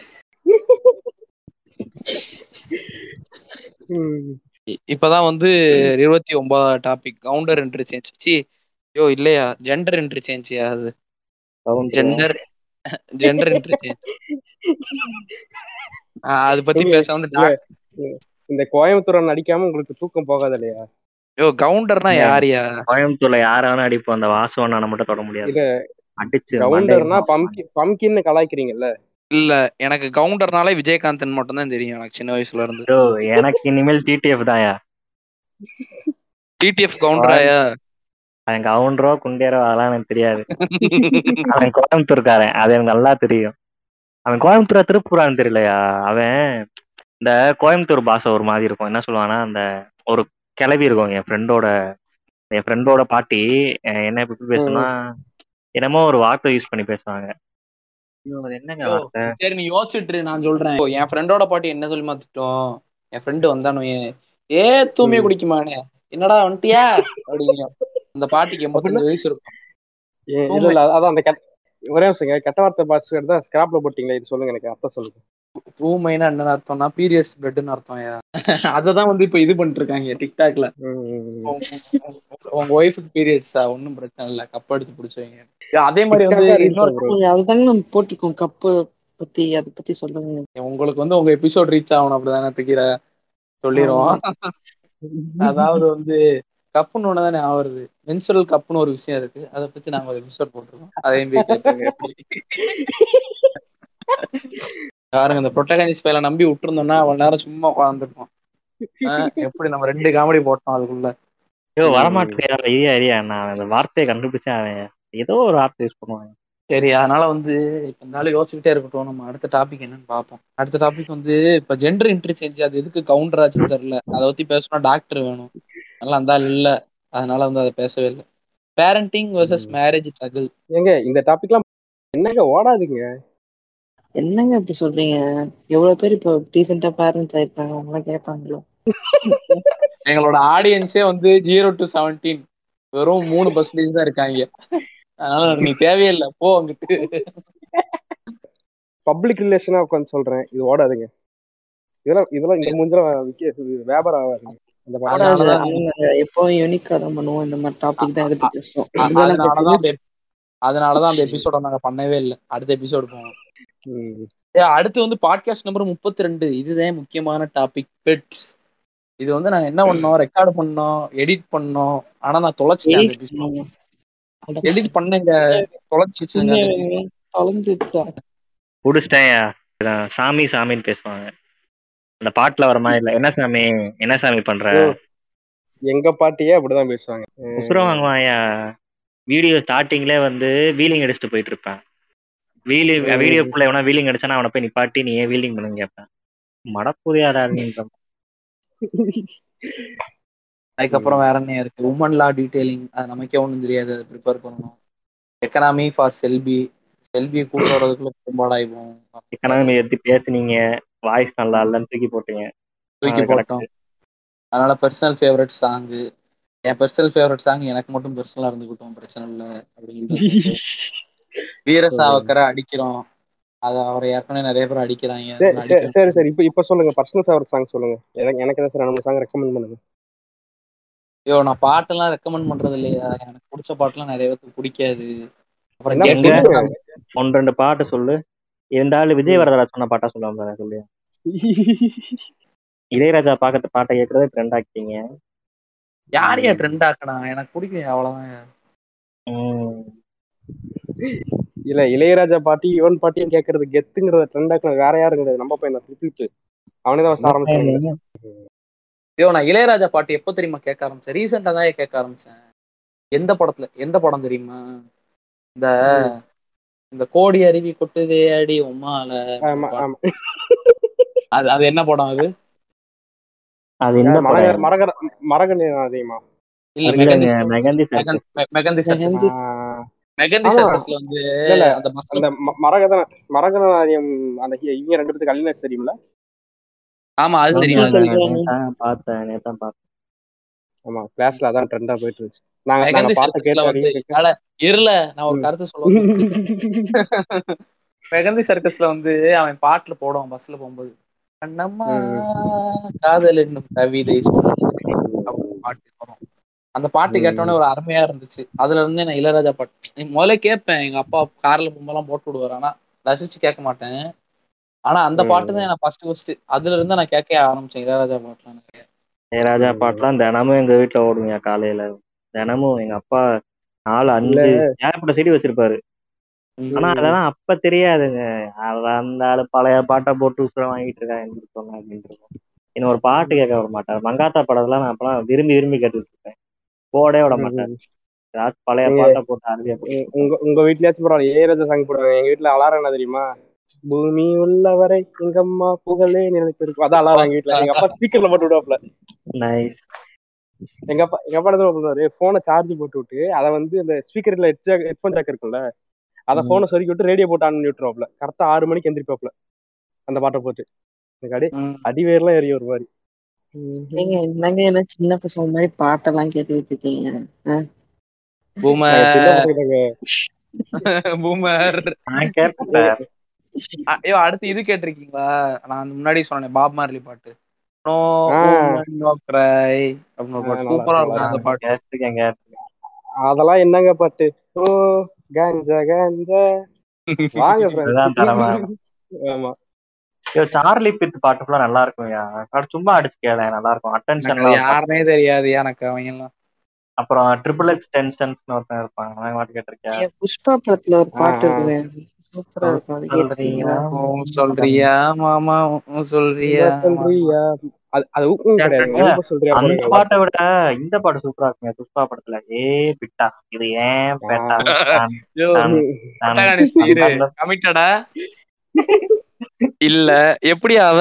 Speaker 2: ம்.
Speaker 1: இ- இப்பதான் வந்து இருபத்தி ஒன்பதாவது டாபிக் கவுண்டர் இன்டர்சேஞ்ச் சி யோ இல்லையா ஜெண்டர் இன்டர்சேஞ்சியா அது ஜெண்டர் ஜெண்டர் இன்டர்சேஞ்ச் அது பத்தி
Speaker 2: நீங்க-
Speaker 1: பேச வந்து
Speaker 2: இல்ல, இந்த கோயம்புத்தூர் நடிக்காம உங்களுக்கு தூக்கம் போகாது இல்லையா
Speaker 1: யோ கவுண்டர்னா
Speaker 3: இல்ல.
Speaker 1: யாரியா
Speaker 3: கோயம்புத்தூர்ல யார வேணா அடிப்போம் அந்த வாசவண்ணான மட்டும் தொட முடியாது
Speaker 2: இது
Speaker 3: அடிச்சு
Speaker 2: கவுண்டர்னா
Speaker 3: மண்டையை
Speaker 2: பம்கி பம்கின்னு கலாய்க்கிறீங்கல்ல
Speaker 1: இல்ல எனக்கு கவுண்டர்னாலே விஜயகாந்தன் மட்டும் தான் தெரியும் எனக்கு சின்ன வயசுல இருந்து
Speaker 3: bro, எனக்கு இனிமேல் டிடிஎஃப் தான்யா
Speaker 1: டிடிஎஃப் கவுண்டராயா
Speaker 3: அவன் கவுண்டரோ குண்டேரோ அதெல்லாம் எனக்கு தெரியாது அவன் கோயம்புத்தூர்காரன் அது எனக்கு நல்லா தெரியும் அவன் கோயம்புத்தூரா திருப்பூரான்னு தெரியலையா அவன் இந்த கோயம்புத்தூர் பாஷை ஒரு மாதிரி இருக்கும் என்ன சொல்லுவான்னா அந்த ஒரு கிளவி இருக்கும் என் ஃப்ரெண்டோட என் ஃப்ரெண்டோட பாட்டி அஹ் என்ன எப்படி பேசுனா என்னமோ ஒரு வார்த்தை யூஸ் பண்ணி பேசுவாங்க ஐயோ, அது என்னங்க
Speaker 1: யோ,
Speaker 3: வார்த்தை
Speaker 1: சரி நீ யோசிச்சுட்டு இரு, நான் சொல்றேன் இப்போ என் ஃப்ரெண்டோட பாட்டி என்ன சொல்லி மாத்திட்டோம் என் ஃப்ரெண்டு வந்தானு ஏ தூமே
Speaker 2: ம்.
Speaker 1: குடிக்குமானே என்னடா வந்துட்டியா அப்படிங்க அந்த பாட்டிக்கு எண்பத்தஞ்சு வயசு இருக்கும்
Speaker 2: ஏ, இல்ல இல்ல அதான் அந்த கெட்ட ஒரே நிமிஷங்க கெட்ட வார்த்தை பாஸ் தான் ஸ்கிராப்ல போட்டீங்களா இது சொல்லுங்க எனக்கு அர்த்தம் சொல்லுங்க
Speaker 1: தூமைன்னா என்ன அர்த்தம்னா பீரியட்ஸ் பிளட்னு அர்த்தம்யா அததான் வந்து இப்ப இது பண்ணிட்டு இருக்காங்க டிக்டாக்ல
Speaker 2: ம், ம், ம்.
Speaker 1: உங்க- உங்க ஒய்ஃபுக்கு பீரியட்ஸா ஒன்னும் பிரச்சனை இல்ல கப் எடுத்து பிடிச்சவங்க அதே மாதிரி வந்து
Speaker 2: TikTok-ஆ reels
Speaker 1: இன்னொரு
Speaker 2: bro.
Speaker 4: அதுதாங்க நம்ம போட்டிருக்கோம் கப்பு பத்தி அதை பத்தி சொல்லுங்க
Speaker 1: உங்களுக்கு வந்து உங்க எபிசோட் ரீச் ஆகணும் அப்படிதானே தூக்கிற சொல்லிடுவோம் அதாவது வந்து கப்புன்னு ஒண்ணு தானே ஆவறது மென்சுரல் கப்புன்னு ஒரு விஷயம் இருக்கு அதை பத்தி நாங்க ஒரு எபிசோட் போட்டிருக்கோம் அதையும் போய் கேட்டுங்க எப்படி பாருங்க இந்த ப்ரொட்டகனிஸ் பேல நம்பி விட்டுருந்தோம்னா அவ்வளவு நேரம் சும்மா உட்காந்துருப்போம் எப்படி நம்ம ரெண்டு காமெடி போட்டோம் அதுக்குள்ள
Speaker 3: ஐயோ வரமாட்டேயா ஐயா ஐயா நான் அந்த வார்த்தையை கண்டுபிடிச்சேன் அவன் ஏதோ ஒரு வார்த்தை யூஸ் பண்ணுவாங்க
Speaker 1: சரி அதனால வந்து இப்ப இருந்தாலும் யோசிச்சுக்கிட்டே இருக்கட்டும் நம்ம அடுத்த டாபிக் என்னன்னு பார்ப்போம் அடுத்த டாபிக் வந்து இப்ப ஜெண்டர் இன்டர்சேஞ்ச் அது எதுக்கு கவுண்டர் ஆச்சுன்னு தெரியல அதை பத்தி பேசணும் டாக்டர் வேணும் அதெல்லாம் அந்த ஆள் இல்ல அதனால வந்து அதை பேசவே இல்லை பேரண்டிங் வர்சஸ் மேரேஜ் ஸ்ட்ரகிள்
Speaker 2: ஏங்க இந்த டாபிக்லாம் என்னங்க ஓடாதுங்க
Speaker 4: என்னங்க இப்படி சொல்றீங்க எவ்வளவு பேர் இப்போ ரீசெண்டா பேரண்ட்ஸ் ஆயிருக்காங்க அவங்க எல்லாம் கேட்பாங்களோ
Speaker 1: எங்களோட ஆடியன்ஸே வந்து ஜீரோ டு செவன்டீன் வெறும் மூணு பர்சன்டேஜ் தான் இருக்காங்க அதனால நீ தேவையில்லை போ அங்கிட்டு
Speaker 2: பப்ளிக் ரிலேஷனா உட்காந்து சொல்றேன் இது ஓடாதுங்க இதெல்லாம் இதெல்லாம் இந்த மூஞ்செல்லாம் விக்க இது வியாபாரம் ஆகாதுங்க அந்த படம்
Speaker 4: ஓடாது
Speaker 1: அதனாலதான்
Speaker 4: அவங்க எப்பவும் யூனிக்கா தான் பண்ணுவோம் இந்த மாதிரி டாபிக் தான் எடுத்து பேசுவோம் இதெல்லாம்
Speaker 1: அதனாலதான் அந்த அதனாலதான் அந்த எபிசோட நாங்க பண்ணவே இல்லை அடுத்த எபிசோடு போவோம்
Speaker 2: ம்.
Speaker 1: ஏ, அடுத்து வந்து பாட்காஸ்ட் நம்பர் முப்பத்தி ரெண்டு இதுதான் முக்கியமான டாபிக் பெட்ஸ் இது வந்து நாங்க என்ன பண்ணோம் ரெக்கார்டு பண்ணோம் எடிட் பண்ணோம் ஆனா நான் தொலைச்சிட்டேன் அந்த எபிசோட் எடிட் பண்ணேங்க தொலைச்சிச்சுங்க அந்த episode.
Speaker 4: தொலைஞ்சிச்சா
Speaker 3: புடிச்சிட்டேன் சாமி சாமின்னு பேசுவாங்க அந்த பாட்டுல வர மாதிரி இல்ல என்ன சாமி என்ன சாமி பண்ற
Speaker 2: ஓ, எங்க பாட்டியே அப்படிதான் பேசுவாங்க
Speaker 3: உசுரம் வாங்குவாயா வீடியோ ஸ்டார்டிங்ல வந்து வீலிங் அடிச்சுட்டு போயிட்டு இருப்பேன் வீலி
Speaker 2: ம்.
Speaker 3: வீடியோக்குள்ள எவனா வீலிங் அடிச்சானா அவனை போய் நிப்பாட்டி நீ ஏன் வீலிங் பண்ணுங்க கேட்பேன் மடப்புரியாதாருன்ற
Speaker 1: அதுக்கப்புறம் வேற என்ன இருக்கு உமன் லா டீடைலிங் அது நமக்கே ஒண்ணும் தெரியாது அதை ப்ரிப்பேர் பண்ணணும் எக்கனாமி ஃபார் செல்பி செல்பியை கூட்டு வர்றதுக்குள்ள பெரும்பாடாயிடும்
Speaker 3: எக்கனாமி எடுத்து பேசுனீங்க வாய்ஸ் நல்லா இல்லைன்னு தூக்கி போட்டீங்க
Speaker 1: தூக்கி
Speaker 3: அது
Speaker 1: போட்டோம் அதனால பர்சனல் ஃபேவரட் சாங்கு என் பர்சனல் ஃபேவரட் சாங் எனக்கு மட்டும் பர்சனலா இருந்துக்கிட்டோம் பிரச்சனை இல்லை அப்படின்னு வீர சாவக்கரை அடிக்கிறோம் அத அவரை ஏற்கனவே நிறைய பேர் அடிக்கிறாங்க
Speaker 2: சரி,
Speaker 1: அதெல்லாம்
Speaker 2: சரி,
Speaker 1: அடிக்க
Speaker 2: சரி சரி இப்ப இப்ப சொல்லுங்க பர்சனல் ஃபேவரட் சாங் சொல்லுங்க எனக்கு எனக்கு ஏதாச்சும் ரெண்டு மூணு சாங் ரெக்கமெண்ட் பண்ணுங்க
Speaker 1: ஐயோ நான் பாட்டெல்லாம் ரெக்கமெண்ட் பண்றது இல்லையா எனக்கு பிடிச்ச பாட்டுலாம் நிறைய பேருக்கு பிடிக்காது அப்புறம்
Speaker 2: என்ன
Speaker 3: எங்க?
Speaker 1: கேட்க
Speaker 2: சொல்லுங்க
Speaker 3: ஒன்று ரெண்டு பாட்டு சொல்லு இருந்தாலும் விஜய் வரதராஜ் சொன்ன பாட்டா சொல்லுவாங்க சொல்லு இளையராஜா பாக்கத்த பாட்டை கேட்கறதே ட்ரெண்ட் ஆக்கிட்டீங்க
Speaker 1: யார் யார் ட்ரெண்ட் ஆக்கனா எனக்கு பிடிக்கும் அவ்வளவுதான்
Speaker 3: உம்
Speaker 2: இல்ல இளையராஜா பாட்டி இவன் பாட்டியும் கேட்கறது கெத்துங்கிறத ட்ரெண்ட் ஆக்கணும் வேற யாரும் கிடையாது நம்ம பையன் திருப்பிட்டு அவனே தான் ஆரம்பிச்சாங்க
Speaker 1: ஐயோ நான் இளையராஜா பாட்டு எப்போ தெரியுமா கேட்க ஆரம்பிச்சேன் ரீசெண்டா தான் கேட்க ஆரம்பிச்சேன் எந்த படத்துல எந்த படம் தெரியுமா இந்த இந்த கோடி அருவி கொட்டுதே அடி உம்மால
Speaker 2: ஆமா ஆமா
Speaker 1: அது அது என்ன படம் அது
Speaker 3: அது என்ன
Speaker 2: மரக
Speaker 3: படம்
Speaker 2: மரகர மரகனே அதிகமா
Speaker 1: இல்ல
Speaker 3: இல்லைங்க,
Speaker 1: மெகந்தி
Speaker 3: மெகந்தி circus.
Speaker 1: மெகந்தி- மெ- மெகந்தி சர்க்கஸ்
Speaker 4: மெகந்தி
Speaker 1: மெகந்தி
Speaker 2: ஆமா.
Speaker 1: சர்க்கஸ்ல வந்து
Speaker 2: இல்ல, இல்ல.
Speaker 1: அந்த பஸ்ல
Speaker 2: அந்த ம- மரகதன மரகதனாரியம் அந்த ஹி- இவங்க ரெண்டு பேத்துக்கு கல்யாணம் தெரியுமில
Speaker 1: ஆமா அது தெரியும் அது
Speaker 4: மெகந்தி
Speaker 1: தெரியும்.
Speaker 4: சொல்றேன்.
Speaker 3: நேத்தான் பார்த்தேன் நேத்தான் பார்த்தேன்
Speaker 2: ஆமா கிளாஸ்ல அதான் ட்ரெண்டா போயிட்டு இருந்துச்சு நாங்க நாங்க
Speaker 1: மெகந்தி
Speaker 2: பாட்ட
Speaker 1: சர்க்கஸ்ல வந்து
Speaker 2: கேட்டு
Speaker 1: அட, இருல நான் ஒரு
Speaker 2: ம்.
Speaker 1: கருத்து சொல்லுவேன் மெகந்தி சர்க்கஸ்ல வந்து அவன் பாட்டுல போடுவான் பஸ்ல போகும்போது கண்ணம்மா காதல் என்னும் கவிதை சொல்லு அப்படின்னு பாட்டு வரும் அந்த பாட்டு
Speaker 2: ம்.
Speaker 1: கேட்டோன்னே ஒரு அருமையா இருந்துச்சு அதுல இருந்து நான் இளையராஜா பாட்டு நீ முதல்ல கேட்பேன் எங்க அப்பா கார்ல போகும்போதெல்லாம் போட்டு விடுவாரு ஆனா ரசிச்சு கேட்க மாட்டேன் ஆனா அந்த
Speaker 2: ம்.
Speaker 1: பாட்டு தான் நான் ஃபர்ஸ்ட் ஃபர்ஸ்ட் அதுல இருந்து நான் கேட்க ஆரம்பிச்சேன் இளையராஜா பாட்டுலாம் நிறைய
Speaker 3: இளையராஜா பாட்டுலாம் தினமும் எங்க வீட்டுல ஓடுங்க காலையில தினமும் எங்க அப்பா நாலு அஞ்சு ஏகப்பட்ட செடி வச்சிருப்பாரு ஆனா அதெல்லாம் அப்ப தெரியாதுங்க அவன் அந்த ஆளு பழைய பாட்டை போட்டு உசுரம் வாங்கிட்டு இருக்கான் எங்களுக்கு சொன்னா அப்படின்னு இருக்கும் இன்னும் ஒரு பாட்டு கேட்க விட மாட்டார் மங்காத்தா படத்தெல்லாம் நான் அப்பெல்லாம் விரும்பி விரும்பி கேட்டுட்டு இருப்பேன் போடவே விட மாட்டார் ஏதாச்சும் பழைய
Speaker 2: நீங்க-
Speaker 3: பாட்டை போட்டு அருவியா போட்டு
Speaker 2: உங்க- உங்க உங்க வீட்லயாச்சும் பரவாயில்ல ஏராஜா சாங் போடுவாங்க எங்க வீட்ல அலாரம் என்ன தெரியுமா பூமி உள்ளவரை எங்க அம்மா புகழே நினைத்திருக்கும் அதான் அலாரம் எங்க வீட்ல எங்க அப்பா ஸ்பீக்கர்ல போட்டு விடுவாப்ல
Speaker 3: நைஸ்
Speaker 2: எங்க அப்பா எங்க அப்பா என்ன பண்ணுவாரு போனை சார்ஜ் போட்டு விட்டு அதை வந்து அந்த ஸ்பீக்கர்ல ஹெட்ஃபோன் ஜாக் இருக்கும்ல அதை
Speaker 3: ம்.
Speaker 2: போனை சொருக்கி விட்டு ரேடியோ போட்டு ஆன் பண்ணி விட்டுருவாப்ல கரெக்டா ஆறு மணிக்கு எந்திரிப்பாப்ல அந்த பாட்டை போட்டு எனக்கு அடி அடிவேர்லாம் எறிய ஒரு மாதிரி
Speaker 4: நீங்க என்னங்க என்ன சின்ன பசங்க மாதிரி பாட்டெல்லாம் கேட்டுக்கிட்டு இருக்கீங்க
Speaker 1: பூமர்
Speaker 2: நாங்க சின்ன பசங்க
Speaker 1: பூமர்
Speaker 3: நான் கேட்பேன்
Speaker 1: ஐயோ அடுத்து இது கேட்டிருக்கீங்களா நான் முன்னாடி சொன்னேன் பாப் மார்லி பாட்டு நோ
Speaker 2: ஆ.
Speaker 1: நோ கிரை அப்படின்னு ஒரு பாட்டு
Speaker 2: ஆ, நல்லா
Speaker 1: சூப்பரா
Speaker 2: இருக்கு,
Speaker 1: இருக்கும் அந்த பாட்டு
Speaker 3: கேட்டிருக்கேன் கேட்டிருக்கேன்
Speaker 2: அதெல்லாம் என்னங்க பாட்டு ஓ காஞ்சா காஞ்சா வாங்க
Speaker 3: இதுதான் தரமா
Speaker 2: friends. ஆமா
Speaker 3: ஐயோ, சார்லி பித் பாட்டு ஃபுல்லா நல்லா இருக்கும்யா அது சும்மா அடிச்சு கேள நல்லா இருக்கும்
Speaker 1: எனக்கு
Speaker 3: அட்டென்ஷன்
Speaker 1: யாருனே தெரியாது எனக்கு அவங்க எல்லாம்
Speaker 3: அப்புறம் ட்ரிபிள் எக்ஸ் டென்ஷன்ஸ் ஒருத்தன் இருப்பான் அவன் பாட்டு கேட்டிருக்கியா
Speaker 4: ஏன் புஷ்பா படத்துல ஒரு பாட்டு
Speaker 2: ஆ, ஆ.
Speaker 4: இருக்குது சூப்பரா இருக்கும் அது கேட்டிருக்கீங்களா
Speaker 1: உம் சொல்றியா மாமா உம் சொல்றியா
Speaker 2: என்ன சொல்றியா அது அது ஊக்கம் கிடையாது
Speaker 3: ஏ,
Speaker 2: ஊக்கம் சொல்றியா
Speaker 3: அந்த
Speaker 2: போடுங்க.
Speaker 3: பாட்டை விட இந்த பாட்டு சூப்பரா இருக்குங்க புஷ்பா படத்துல ஏ பிட்டா இது ஏன் பேட்டா நான்,
Speaker 1: ஐயோ,
Speaker 3: நான், நான்,
Speaker 1: protagonist இரு.
Speaker 3: அந்த-
Speaker 1: committed-ஆ? இல்ல எப்படி அவ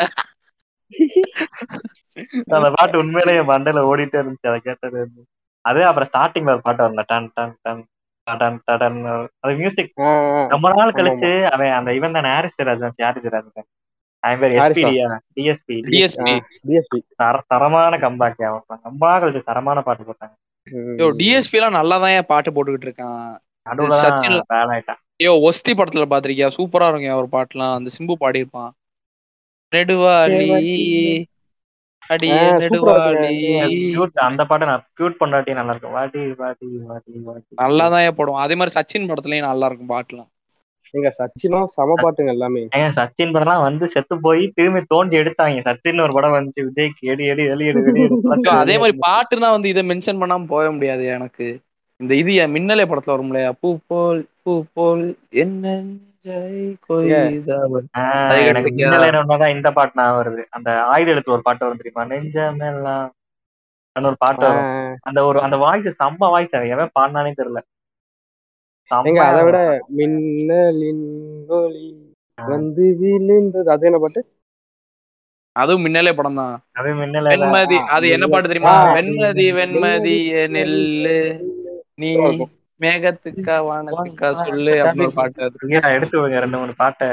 Speaker 3: அந்த பாட்டு உண்மையிலேயே என் மண்டையில ஓடிட்டே இருந்துச்சு அதை கேட்டது அதே அப்புறம் ஸ்டார்டிங்ல ஒரு பாட்டு வரல டன் டன் டன் டடன் டடன் அது மியூசிக்
Speaker 2: ஆ, ஆ.
Speaker 3: ரொம்ப நாள்
Speaker 2: ஆமா,
Speaker 3: கழிச்சு அவன் அந்த இவன் தானே ஹாரிஸ் ராஜன் ஹாரிஸ் ராஜன் அவன் பேர்
Speaker 2: ஹாரிஸா?
Speaker 3: எஸ்பிடியா டிஎஸ்பி
Speaker 1: டிஎஸ்பி
Speaker 2: டிஎஸ்பி
Speaker 3: தர தரமான கம்பேக் அவன் ரொம்ப நாள் கழிச்சு தரமான பாட்டு போட்டாங்க
Speaker 1: யோ டிஎஸ்பி எல்லாம் நல்லா தான் பாட்டு போட்டுக்கிட்டு இருக்கான்
Speaker 3: நடுவுல
Speaker 1: சச்சின்
Speaker 3: தான் பேன் ஆயிட்டான்
Speaker 1: ஐயோ ஒஸ்தி படத்துல பாத்திருக்கியா சூப்பரா இருக்கும் அவர் பாட்டுலாம் அந்த சிம்பு பாடியிருப்பான் நெடுவாளி அடியே
Speaker 2: ஆ, சூப்பரா
Speaker 1: நெடுவாளி
Speaker 3: கியூட் அந்த பாட்டு நான் கியூட் பண்ணாட்டி நல்லா இருக்கும் வாட்டி வாட்டி வாட்டி வாட்டி
Speaker 1: நல்லா தான் போடுவோம் அதே மாதிரி சச்சின் படத்துலயும் நல்லா இருக்கும் பாட்டுலாம்
Speaker 2: எங்க சச்சினும் சம பாட்டுங்க எல்லாமே
Speaker 3: ஏங்க சச்சின் படம்லாம் வந்து செத்து போய் திரும்பி தோண்டி எடுத்தாங்க சச்சின் ஒரு படம் வந்துச்சு விஜய்க்கு எடி எடி எலி எடு வெளி எடு
Speaker 1: ஐயோ, அதே மாதிரி பாட்டுனா வந்து இதை மென்ஷன் பண்ணாம போக முடியாது எனக்கு இந்த இது என் மின்னலே படத்துல வரும் இல்லையா பூ போல் பூ போல் என்ன கொய்தவள்
Speaker 3: ஆஹ்
Speaker 1: அது
Speaker 3: எனக்கு
Speaker 1: கேட்டிருக்கியா?
Speaker 3: மின்னல் என்னன்னா இந்த பாட்டு நான் வருது அந்த ஆயுத எழுத்து ஒரு பாட்டு வரும் தெரியுமா நெஞ்சமெல்லாம் அந்த ஒரு பாட்டு வரும்
Speaker 2: ஆஹ்
Speaker 3: அந்த ஒரு அந்த வாய்ஸ் செம்ம வாய்ஸ் எவன் பாடினானே தெரியல
Speaker 2: எங்க
Speaker 3: செம்மையா
Speaker 2: அதை விட
Speaker 3: இருக்கும்.
Speaker 2: மின்னலின் ஒளி வந்து விழுந்தது அது என்ன பாட்டு
Speaker 1: அதுவும் மின்னலே படம் தான்
Speaker 3: அது மின்னல
Speaker 1: வெண்மதி அது என்ன பாட்டு தெரியுமா
Speaker 2: ஆ.
Speaker 1: வெண்மதி வெண்மதி நெல்லு நீ
Speaker 2: சூப்பரா இருக்கும்.
Speaker 1: மேகத்துக்கா வானத்துக்கா சொல்லு அப்படின்னு ஒரு பாட்டு அது
Speaker 3: ஐயா, எடுத்து வைங்க ரெண்டு மூணு பாட்டை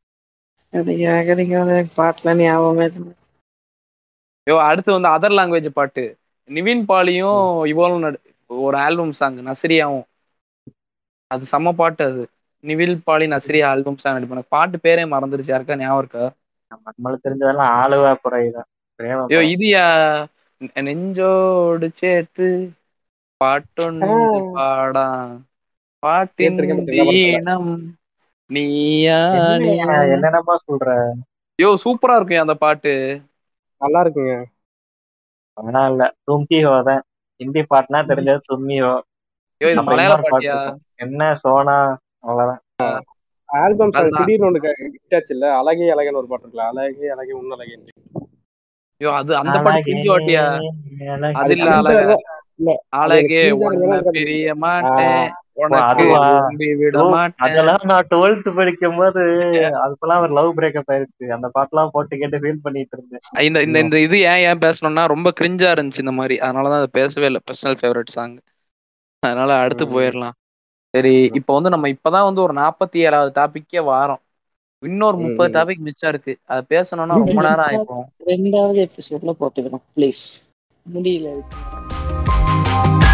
Speaker 4: பாட்டுல ஞாபகமே இல்லை.
Speaker 1: ஐயோ அடுத்து வந்து அதர் லாங்குவேஜ் பாட்டு நிவின் பாலியும் இவளும் நடு ஒரு ஆல்பம் சாங் நஸ்ரியாவும் அது செம்ம பாட்டு அது நிவில் பாலி நஸ்ரியா ஆல்பம் சாங் நடிப்பாங்க பாட்டு பேரே மறந்துருச்சு யாருக்கா ஞாபகம் இருக்கா
Speaker 3: நம்மளுக்கு தெரிஞ்சதெல்லாம் ஆளுவா குறைதான் பிரேம
Speaker 1: ஐயோ இதுயா நெ- நெஞ்சோடு சேர்த்து பாட்டொன்று
Speaker 2: ஆ.
Speaker 1: பாடா பாட்டின்
Speaker 2: கேட்டிருக்கேன் பட் ஞாபகம் இல்ல.
Speaker 1: ஈனம் நீயா
Speaker 3: என்னய்யா, என்னென்னமா சொல்ற
Speaker 1: யோ சூப்பரா இருக்கும் அந்த பாட்டு
Speaker 2: நல்லா இருக்குங்க
Speaker 3: அதெல்லாம் இல்ல தும்கிஹோ தான் ஹிந்தி பாட்டுனா தெரிஞ்சது தும்மியோ
Speaker 1: ஐயோ இது
Speaker 3: அப்புறம்
Speaker 1: மலையாள
Speaker 3: இன்னொரு பாட்டு
Speaker 1: பாட்டியா
Speaker 3: இருக்கும். என்ன சோனா அவ்வளவுதான்
Speaker 2: ஆல்பம் சாங்
Speaker 1: அதுதான்.
Speaker 2: திடீர்னு ஒன்று ஹிட் ஆச்சு இல்ல அழகே அழகேன்னு ஒரு பாட்டு இருக்குல்ல அழகே அழகே உன் அழகே
Speaker 1: ஐயோ அது அந்த பாட்டு கிஞ்சு வாட்டியா
Speaker 3: அழகே.
Speaker 1: அது இல்ல
Speaker 2: அது
Speaker 1: அழக
Speaker 2: இல்ல,
Speaker 1: அழகே
Speaker 2: அது
Speaker 1: உன்னை
Speaker 2: கிஞ்சா
Speaker 1: பிரிய மாட்டேன் உனக்கு
Speaker 3: அதுவா?
Speaker 1: விரும்பி விட
Speaker 3: ஓ,
Speaker 1: மாட்டேன்
Speaker 3: அதெல்லாம் நான் டுவெல்த் படிக்கும் போது அதுக்கெல்லாம் ஒரு லவ் பிரேக்கப் ஆயிருச்சு அந்த பாட்டுலாம் போட்டு கேட்டு ஃபீல் பண்ணிட்டு இருந்தேன்
Speaker 1: இந்த இந்த இந்த இது ஏன் ஏன் பேசணும்னா ரொம்ப கிரிஞ்சா இருந்துச்சு இந்த மாதிரி அதனாலதான் அதை பேசவே இல்லை பர்சனல் ஃபேவரட் சாங் அதனால அடுத்து
Speaker 2: ம்.
Speaker 1: போயிடலாம் சரி இப்போ வந்து நம்ம இப்பதான் வந்து ஒரு நாற்பத்தி ஏழாவது டாபிக்கே வாரோம் இன்னொரு
Speaker 2: ம்,
Speaker 1: முப்பது
Speaker 2: ம்.
Speaker 1: டாபிக் மிச்சம் இருக்கு அதை பேசணும்னா ரொம்ப நேரம் ஆயிப்போம்
Speaker 4: ரெண்டாவது எபிசோட்ல போட்டுக்கிறோம் ப்ளீஸ் முடியல